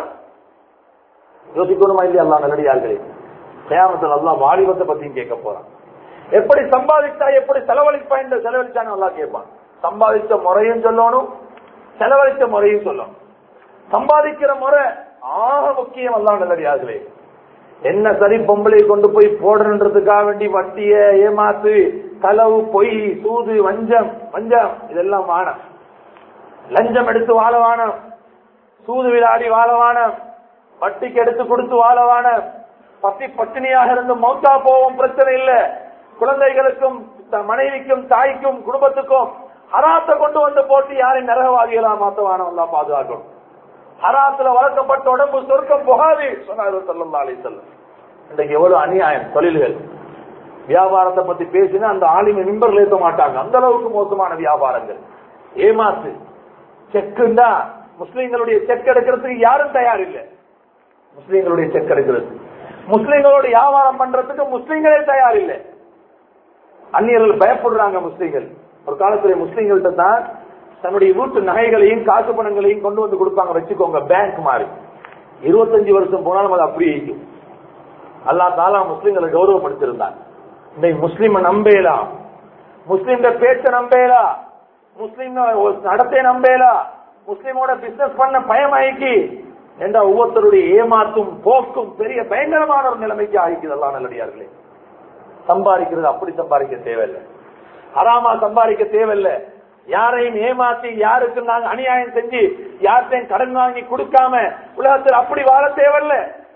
யோசிக்கணுமா இல்லையா அல்லா நல்லடியார்களே கயாமத்தில் அல்லா வாலிபத்தை பத்தியும் கேட்க போறான் எப்படி சம்பாதிச்சா எப்படி செலவழிப்பா என்று செலவழிச்சான்னு நல்லா கேட்பான் சம்பாதிச்ச முறையும் சொல்லணும் செலவழிச்ச முறையும் சொல்லணும் சம்பாதிக்கிற முறை ஆக முக்கியம் அல்லா நல்லடியார்களே என்ன சரி பொம்பளை கொண்டு போய் போடணுன்றதுக்காக வேண்டி வட்டிய ஏமாத்து களவு பொய் சூது வஞ்சம் வஞ்சம் இதெல்லாம் வானம் லஞ்சம் எடுத்து வாழ வானம் சூது விளையாடி வாழ வானம் வட்டிக்கு எடுத்து கொடுத்து வாழ வானம் பத்தி பட்டினியாக இருந்து மௌத்தா போவோம் பிரச்சனை இல்ல குழந்தைகளுக்கும் த- மனைவிக்கும் தாய்க்கும் குடும்பத்துக்கும் ஹராத்தை கொண்டு வந்து போட்டு யாரையும் நரகவாதிகளா மாத்த வானம் எல்லாம் பாதுகாக்கணும் ஹராத்துல வளர்க்கப்பட்ட உடம்பு சொர்க்கம் புகாது சொன்னார் சல்லா அலி செல்லம் இன்றைக்கு எவ்வளவு அநியாயம் தொழில்கள் வியாபாரத்தை பத்தி பேசினா அந்த ஆளுமை மிம்பர்ல ஏற்ற மாட்டாங்க அந்த அளவுக்கு மோசமான வியாபாரங்கள் ஏமாத்து செக்குண்டா முஸ்லிம்களுடைய செக் எடுக்கிறதுக்கு யாரும் தயார் இல்லை முஸ்லிம்களுடைய செக் எடுக்கிறது முஸ்லிம்களோட வியாபாரம் பண்றதுக்கு முஸ்லிம்களே தயார் இல்லை அந்நியர்கள் பயப்படுறாங்க முஸ்லிம்கள் ஒரு காலத்துல முஸ்லிம்கள்ட்ட தான் தன்னுடைய வீட்டு நகைகளையும் காசு பணங்களையும் கொண்டு வந்து கொடுப்பாங்க வச்சுக்கோங்க பேங்க் மாதிரி இருபத்தஞ்சு வருஷம் போனாலும் அது அப்படியே இருக்கும் அல்லா தாலா முஸ்லிம்களை கௌரவப்படுத்திருந்தாங்க இன்னைக்கு முஸ்லிம நம்பேலாம் முஸ்லிம் பேச்ச நம்பேலா முஸ்லிம் நடத்தை நம்பேலா முஸ்லிமோட பிசினஸ் பண்ண பயமாக்கி என்ற ஒவ்வொருத்தருடைய ஏமாத்தும் போக்கும் பெரிய பயங்கரமான ஒரு நிலைமைக்கு ஆகிக்குது எல்லாம் நல்லடியார்களே சம்பாதிக்கிறது அப்படி சம்பாதிக்க தேவையில்லை ஹராமா சம்பாதிக்க தேவையில்லை யாரையும் ஏமாத்தி யாருக்கு நாங்க அநியாயம் செஞ்சு யார்கிட்டையும் கடன் வாங்கி கொடுக்காம உலகத்தில் அப்படி வாழ தேவையில்லை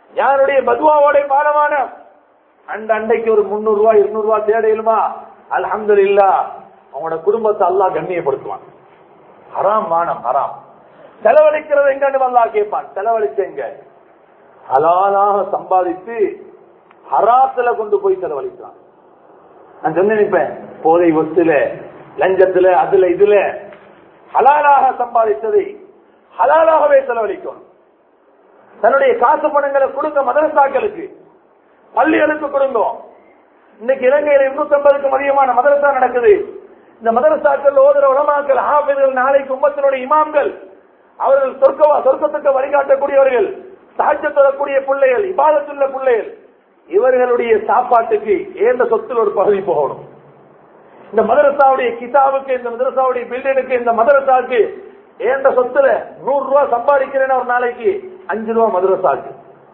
யாருடைய பதுவாவோட பாடமான அந்த அண்டைக்கு ஒரு முன்னூறு ரூபாய் இருநூறு ரூபாய் தேடையிலுமா அல்ஹம்து இல்லா அவங்களோட குடும்பத்தை அல்லாஹ் கண்ணியப்படுத்துவான் ஹராம் மானம் ஹராம் செலவழிக்கிறது எங்கன்னு அல்லாஹ் கேட்பான் செலவழிச்சு எங்க ஹலாலாக சம்பாதித்து ஹராத்துல கொண்டு போய் செலவழிக்கிறான் நான் சொன்ன நினைப்பேன் போதை வஸ்துல லஞ்சத்துல அதுல இதுல ஹலாலாக சம்பாதித்ததை ஹலாலாகவே செலவழிக்கணும் தன்னுடைய காசு பணங்களை கொடுங்க மதரசாக்களுக்கு பள்ளிகளுக்கு கொடுங்க இன்னைக்கு இலங்கையில இருநூத்தி ஐம்பதுக்கும் அதிகமான மதரசா நடக்குது இந்த மதரசாக்கள் ஓதுற உலமாக்கள் ஆபிர்கள் நாளைக்கு உம்மத்தினுடைய இமாம்கள் அவர்கள் சொர்க்கவா சொர்க்கத்துக்கு வழிகாட்டக்கூடியவர்கள் சாட்சி தரக்கூடிய பிள்ளைகள் இபாதத்துள்ள பிள்ளைகள் இவர்களுடைய சாப்பாட்டுக்கு ஏந்த சொத்தில் ஒரு பகுதி போகணும் இந்த மதரசாவுடைய கிதாபுக்கு இந்த மதரசாவுடைய பில்டினுக்கு இந்த மதரசாவுக்கு ஏந்த சொத்துல நூறு ரூபாய் சம்பாதிக்கிறேன் ஒரு நாளைக்கு அஞ்சு ரூபாய் மதரசாக்கு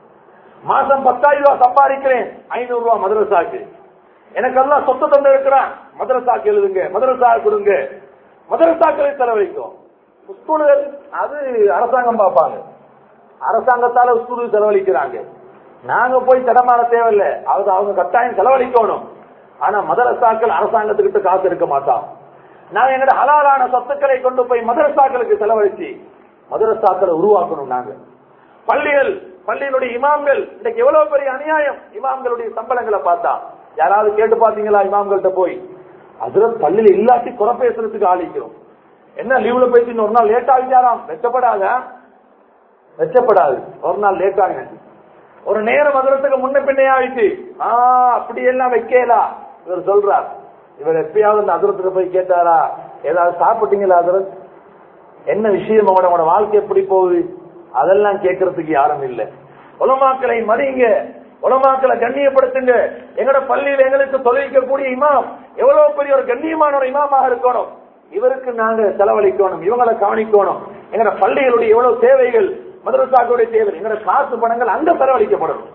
மாசம் பத்தாயிரம் ரூபாய் சம்பாதிக்கிறேன் ஐநூறு ரூபாய் மதரசாக்கு எனக்கு எல்லாம் சொத்து தந்து இருக்கிறான் மதரசாக்கு எழுதுங்க மதரசா கொடுங்க மதரசாக்களை செலவழிக்கும் ஸ்கூலுகள் அது அரசாங்கம் பார்ப்பாங்க அரசாங்கத்தால ஸ்கூலுக்கு செலவழிக்கிறாங்க நாங்க போய் தடமாற தேவையில்லை அது அவங்க கட்டாயம் செலவழிக்கணும் ஆனா மதரசாக்கள் அரசாங்கத்துக்கிட்ட காசு இருக்க மாட்டான் நாங்க எங்கட ஹலாலான சொத்துக்களை கொண்டு போய் மதரசாக்களுக்கு செலவழிச்சு மதரசாக்களை உருவாக்கணும் நாங்க பள்ளிகள் பள்ளியினுடைய இமாம்கள் இன்னைக்கு எவ்வளவு பெரிய அநியாயம் இமாம்களுடைய சம்பளங்களை பார்த்தா யாராவது கேட்டு பாத்தீங்களா இமாம்கள்ட்ட போய் அதுல பள்ளியில இல்லாட்டி குறை பேசுறதுக்கு ஆளிக்கிறோம் என்ன லீவ்ல போயிட்டு ஒரு நாள் லேட் ஆகிட்டாராம் வெச்சப்படாத வெச்சப்படாது ஒரு நாள் லேட் ஆகுங்க ஒரு நேரம் மதுரத்துக்கு முன்ன பின்னே ஆயிடுச்சு ஆ அப்படி எல்லாம் வைக்கலா இவர் சொல்றார் இவர் எப்பயாவது அந்த அதிரத்துக்கு போய் கேட்டாரா ஏதாவது சாப்பிட்டீங்களா அதிரத் என்ன விஷயம் அவனோட வாழ்க்கை எப்படி போகுது அதெல்லாம் கேட்கறதுக்கு யாரும் இல்ல உலமாக்களை மதியுங்க உலமாக்களை கண்ணியப்படுத்துங்க எங்கட பள்ளியில எங்களுக்கு தொழிலிக்கக்கூடிய இமாம் எவ்வளவு பெரிய ஒரு கண்ணியமான ஒரு இமாமாக இருக்கணும் இவருக்கு நாங்க செலவழிக்கணும் இவங்களை கவனிக்கணும் எங்கட பள்ளிகளுடைய எவ்வளவு தேவைகள் மதரசாக்களுடைய தேவை எங்கட காசு பணங்கள் அங்க செலவழிக்கப்படணும்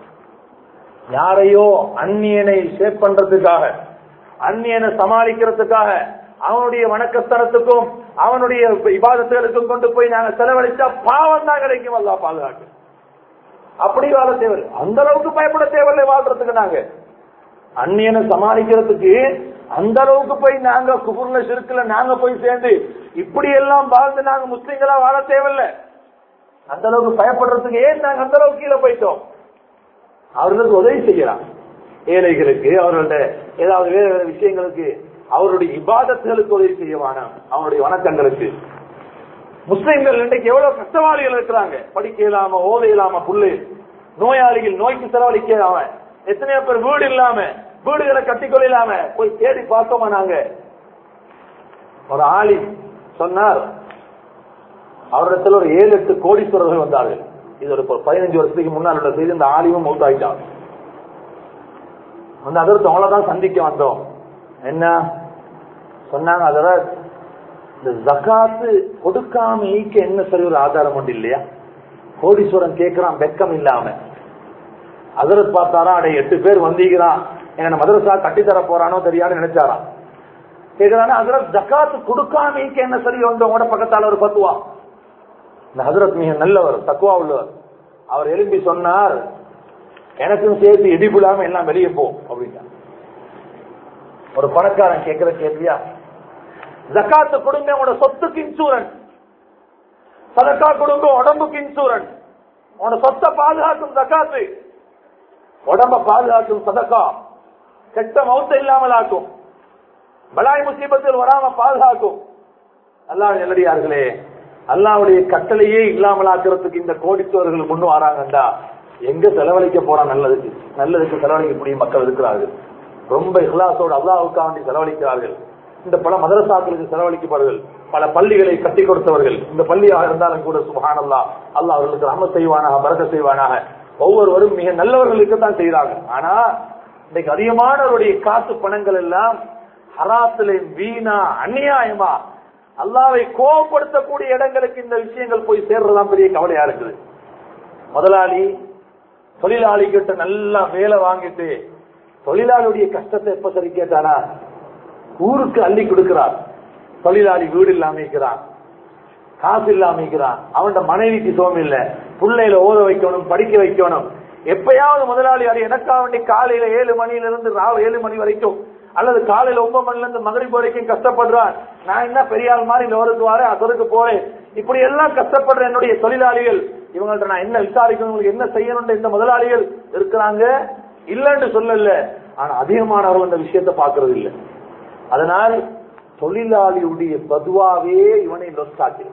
யாரையோ அந்நியனை ஷேப் பண்றதுக்காக அந்நியனை சமாளிக்கிறதுக்காக அவனுடைய வணக்கஸ்தலத்துக்கும் அவனுடைய இபாதத்துகளுக்கும் கொண்டு போய் நாங்க செலவழிச்சா பாவம் தான் கிடைக்கும் அல்லா பாதுகாக்கு அப்படி வாழ தேவை அந்த அளவுக்கு பயப்பட தேவையில்லை வாழ்றதுக்கு நாங்க அந்நியனை சமாளிக்கிறதுக்கு அந்த அளவுக்கு போய் நாங்க குபுர்ல சிறுக்குல நாங்க போய் சேர்ந்து இப்படி எல்லாம் வாழ்ந்து நாங்க முஸ்லீம்களா வாழ தேவையில்லை அந்த அளவுக்கு பயப்படுறதுக்கு ஏன் நாங்க அந்த அளவுக்கு கீழே போயிட்டோம் அவர்களுக்கு உதவி செய்யலாம் ஏழைகளுக்கு அவர்களுடைய ஏதாவது வேற வேற விஷயங்களுக்கு அவருடைய இபாதத்துகளுக்கு உதவி செய்ய வேணாம் அவனுடைய வணக்கங்களுக்கு முஸ்லிம்கள் இன்றைக்கு எவ்வளவு கஷ்டவாளிகள் இருக்கிறாங்க படிக்க இல்லாம ஓத இல்லாம புல்லு நோயாளிகள் நோய்க்கு செலவழிக்க இல்லாம எத்தனையோ பேர் வீடு இல்லாம வீடுகளை கட்டிக்கொள்ள இல்லாம போய் தேடி பார்த்தோமா நாங்க ஒரு ஆளி சொன்னார் அவரிடத்தில் ஒரு ஏழு எட்டு கோடீஸ்வரர்கள் வந்தார்கள் இது ஒரு பதினஞ்சு வருஷத்துக்கு முன்னால் உள்ள செய்தி இந்த ஆலிமும் மௌத்தாயிட்டான் அந்த அதற்கு அவ்வளவுதான் சந்திக்க வந்தோம் என்ன சொன்னாங்க அதோட இந்த ஜக்காத்து கொடுக்காம ஈக்க என்ன சரி ஒரு ஆதாரம் உண்டு இல்லையா கோடீஸ்வரன் கேட்கிறான் வெக்கம் இல்லாம அதற்கு பார்த்தாரா அடே எட்டு பேர் வந்தீங்கிறான் என்ன மதரசா கட்டி தர போறானோ தெரியாதுன்னு நினைச்சாராம் கேட்கிறானா ஹசரத் ஜக்காத்து கொடுக்காம ஈக்க என்ன சரி வந்து உங்களோட பக்கத்தால ஒரு பத்துவா இந்த ஹசரத் மிக நல்லவர் தக்குவா உள்ளவர் அவர் எழும்பி சொன்னார் எனக்கும் சேர்த்து இடிபுலாம எல்லாம் வெளியே போ அப்படின்னா ஒரு பணக்காரன் கேட்கிற கேள்வியா ஜக்காத்து கொடுங்க உங்களோட சொத்துக்கு இன்சூரன்ஸ் சதக்கா கொடுங்க உடம்புக்கு இன்சூரன்ஸ் உன்னோட சொத்தை பாதுகாக்கும் ஜக்காத்து உடம்ப பாதுகாக்கும் சதக்கா கெட்ட மௌத்த இல்லாமல் ஆக்கும் பலாய் முசீபத்தில் வராம பாதுகாக்கும் அல்லாஹ் நல்லடியார்களே அல்லாவுடைய கட்டளையே இல்லாமல் ஆக்குறதுக்கு இந்த கோடித்தோர்கள் முன்னு வராங்கண்டா எங்க செலவழிக்க போறான் நல்லதுக்கு நல்லதுக்கு செலவழிக்கக்கூடிய மக்கள் இருக்கிறார்கள் ரொம்ப இஹ்லாசோடு அல்லாவுக்காண்டி செலவழிக்கிறார்கள் இந்த பல மதரசாக்களுக்கு செலவழிக்கப்படுகள் பல பள்ளிகளை கட்டி கொடுத்தவர்கள் இந்த பள்ளியாக இருந்தாலும் கூட சுபஹானல்லா அல்லாஹ் அவர்களுக்கு ரஹம செய்வானாக பரக்க செய்வானாக ஒவ்வொருவரும் மிக நல்லவர்களுக்கு தான் செய்யறாங்க ஆனா இன்னைக்கு அதிகமானவருடைய காசு பணங்கள் எல்லாம் ஹராத்திலே வீணா அநியாயமா அல்லாவை கோபப்படுத்தக்கூடிய இடங்களுக்கு இந்த விஷயங்கள் போய் சேர்றதுதான் பெரிய கவலையா இருக்குது முதலாளி தொழிலாளி கிட்ட நல்லா வேலை வாங்கிட்டு தொழிலாளியுடைய கஷ்டத்தை எப்ப சரி கேட்டானா ஊருக்கு அள்ளி கொடுக்கிறார் தொழிலாளி வீடு இல்லாம இருக்கிறான் காசு இல்லாம இருக்கிறான் அவன் மனைவிக்கு சோம் இல்ல பிள்ளையில ஓத வைக்கணும் படிக்க வைக்கணும் எப்பயாவது முதலாளி அது எனக்காக வேண்டி காலையில ஏழு மணியில இருந்து ராவு ஏழு மணி வரைக்கும் அல்லது காலையில ஒன்பது மணில இருந்து மகரிப் வரைக்கும் கஷ்டப்படுறான் நான் என்ன பெரிய ஆள் மாதிரி லோருக்கு வரேன் அதற்கு போறேன் இப்படி எல்லாம் கஷ்டப்படுற என்னுடைய தொழிலாளிகள் இவங்கள்ட்ட நான் என்ன விசாரிக்கணும் இவங்களுக்கு என்ன செய்யணும் இந்த முதலாளிகள் இருக்கிறாங்க இல்லன்னு சொல்லல ஆனா அதிகமானவர்கள் இந்த விஷயத்தை பாக்குறது இல்லை அதனால் தொழிலாளியுடைய பதுவாவே இவனை லொஸ்டாக்கிறது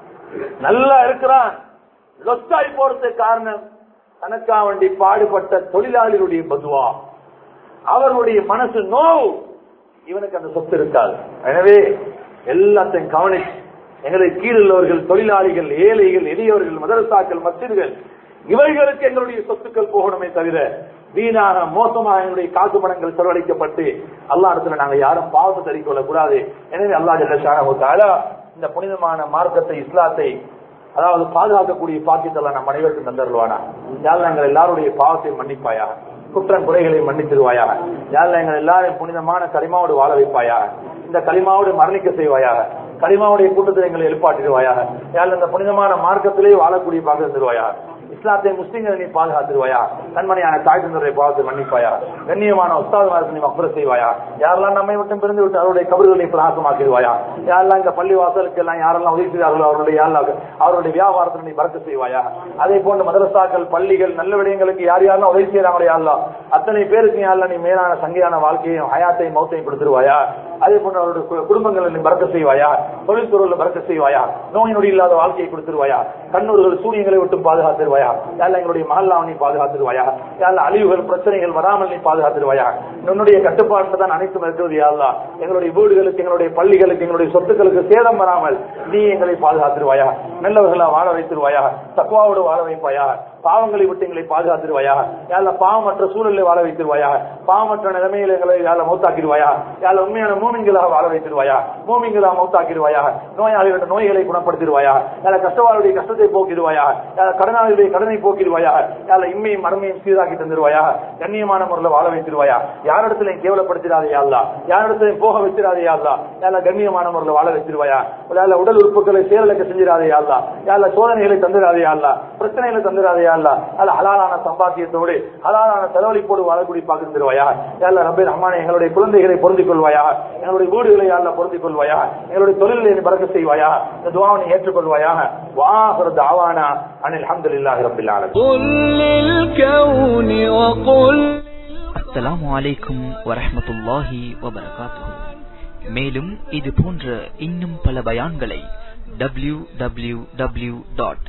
நல்லா இருக்கிறான் லொஸ்டாய் போறதுக்கு காரணம் தனக்கா வேண்டி பாடுபட்ட தொழிலாளிகளுடைய பதுவா அவர்களுடைய மனசு நோ இவனுக்கு அந்த சொத்து இருக்காது எனவே எல்லாத்தையும் கவனிச்சு எங்களுக்கு கீழுள்ளவர்கள் தொழிலாளிகள் ஏழைகள் எளியவர்கள் மதரசாக்கள் மசிர்கள் இவர்களுக்கு எங்களுடைய சொத்துக்கள் போகணுமே தவிர வீணாக மோசமாக என்னுடைய காசு பணங்கள் செலவழிக்கப்பட்டு அல்லா இடத்துல நாங்க யாரும் பாவத்தை தெரிவிக்கொள்ள கூடாது எனவே அல்லா ஜல்லா இந்த புனிதமான மார்க்கத்தை இஸ்லாத்தை அதாவது பாதுகாக்கக்கூடிய பாக்கியத்தெல்லாம் நம் அனைவருக்கும் தந்தருவானா யாழ் நாங்கள் எல்லாருடைய பாவத்தை மன்னிப்பாயா குற்றம் குறைகளை மன்னித்திருவாயாக யாழ் எங்கள் எல்லாரையும் புனிதமான களிமாவோடு வாழ வைப்பாயாக இந்த களிமாவோடு மரணிக்க செய்வாயாக களிமாவுடைய கூட்டத்தில் எங்களை எழுப்பாட்டிடுவாயாக யாழ் இந்த புனிதமான மார்க்கத்திலே வாழக்கூடிய பாக்கியம் தருவாயாக இஸ்லாத்தை முஸ்லீம்களை நீ பாதுகாத்துருவாயா கண்மணியான தாய் தந்தரை பாவத்தை மன்னிப்பாயா கண்ணியமான உஸ்தாதுமாருக்கு நீ மஃபர செய்வாயா யாரெல்லாம் நம்மை மட்டும் பிரிந்து விட்டு அவருடைய கபர்களை பிரகாசமாக்கிடுவாயா யாரெல்லாம் இந்த பள்ளி வாசலுக்கு எல்லாம் யாரெல்லாம் உதவி செய்தார்களோ அவருடைய யாரெல்லாம் அவருடைய வியாபாரத்தில் நீ பறக்க செய்வாயா அதே போன்று மதரசாக்கள் பள்ளிகள் நல்ல விடயங்களுக்கு யார் யாரெல்லாம் உதவி செய்யறாங்களோ யாரெல்லாம் அத்தனை பேருக்கு யாரெல்லாம் நீ மேலான சங்கையான வாழ்க்கையும் ஹயாத்தையும் மௌத்தையும் கொடுத்துருவாயா அதே போன்று அவருடைய கு- குடும்பங்களில் நீ பறக்க செய்வாயா தொழில்துறையில் பறக்க செய்வாயா நோய் நொடி இல்லாத வாழ்க்கையை கொடுத்துருவாயா கண்ணூர்கள் சூரியங்களை விட்டு பாதுகாத்துருவாயா யாரெல்லாம் எங்களுடைய மகல்லாவை நீ பாதுகாத்துருவாயா யாரெல்லாம் அழிவுகள் பிரச்சனைகள் வராமல் நீ பாதுகாத்துருவாயா உன்னுடைய கட்டுப்பாட்டில் தான் அனைத்தும் இருக்கிறது யாருலா எங்களுடைய வீடுகளுக்கு எங்களுடைய பள்ளிகளுக்கு எங்களுடைய சொத்துக்களுக்கு சேதம் வராமல் நீ எங்களை பாதுகாத்துருவாயா நல்லவர்களா வாழ வைத்திருவாயா தக்குவாவோடு வாழ வைப்பாயா பாவங்களை விட்டு எங்களை பாதுகாத்துருவாயா யாரில் பாவமற்ற சூழலில் வாழ வைத்திருவாயா பாவமற்ற நிலைமையில எங்களை யாரில் மௌத்தாக்கிடுவாயா யாரில் உண்மையான மூமிங்களாக வாழ வைத்திருவாயா மூமிங்களாக மௌத்தாக்கிடுவாயா நோயாளிகளுடைய நோய்களை குணப்படுத்திடுவாயா யார கஷ்டவாளுடைய கஷ்டத்தை போக்கிடுவாயா யார கடனாளிகளுடைய கடனை போக்கிடுவாயா யார இம்மையும் மறுமையும் சீராக்கி தந்துருவாயா கண்ணியமான முறையில் வாழ வைத்திருவாயா யாரிடத்திலையும் கேவலப்படுத்திடாதே யாருலா யாரிடத்திலையும் போக வச்சிடாதே யாருலா யார கண்ணியமான முறையில் வாழ வச்சிருவாயா யார உடல் உறுப்புகளை செயலக்க செஞ்சிடாதே யாருலா யார சோதனைகளை தந்துடாதே யாருலா பிரச்சனைகளை தந்துடாதே யாருலா அல்ல ஹலாலான சம்பாத்தியத்தோடு ஹலாலான செலவழிப்போடு வாழக்கூடிய பாக்கிருவாயா யாருல ரப்பே ரஹ்மானே எங்களுடைய குழந்தைகளை பொருந்திக் கொள்வாயா எங்களுடைய வீடுகளை யாருல பொருந்திக் கொள்வாயா எங்களுடைய தொழிலை நீ பறக்க செய்வாயா இந்த துவாவை நீ ஏற்றுக்கொள்வாயாக வாஹர் தாவானா அனில் அல்ஹம்துலில்லாஹி ரப்பில் ஆலமீன் قل للكون وقل அஸ்ஸலாமு அலைக்கும் வரஹ்மத்துல்லாஹி வபரகாத்துஹு மேலும் இது போன்ற இன்னும் பல பயான்களை W W W dot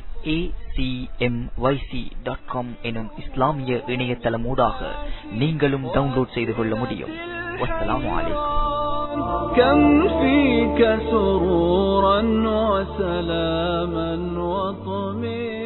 dot com எனும் இஸ்லாமிய இணையதளமூடாக நீங்களும் டவுன்லோட் செய்து கொள்ள முடியும் வஸ்ஸலாமு அலைக்கும் كم فيك سرورا وسلاما وطمئنا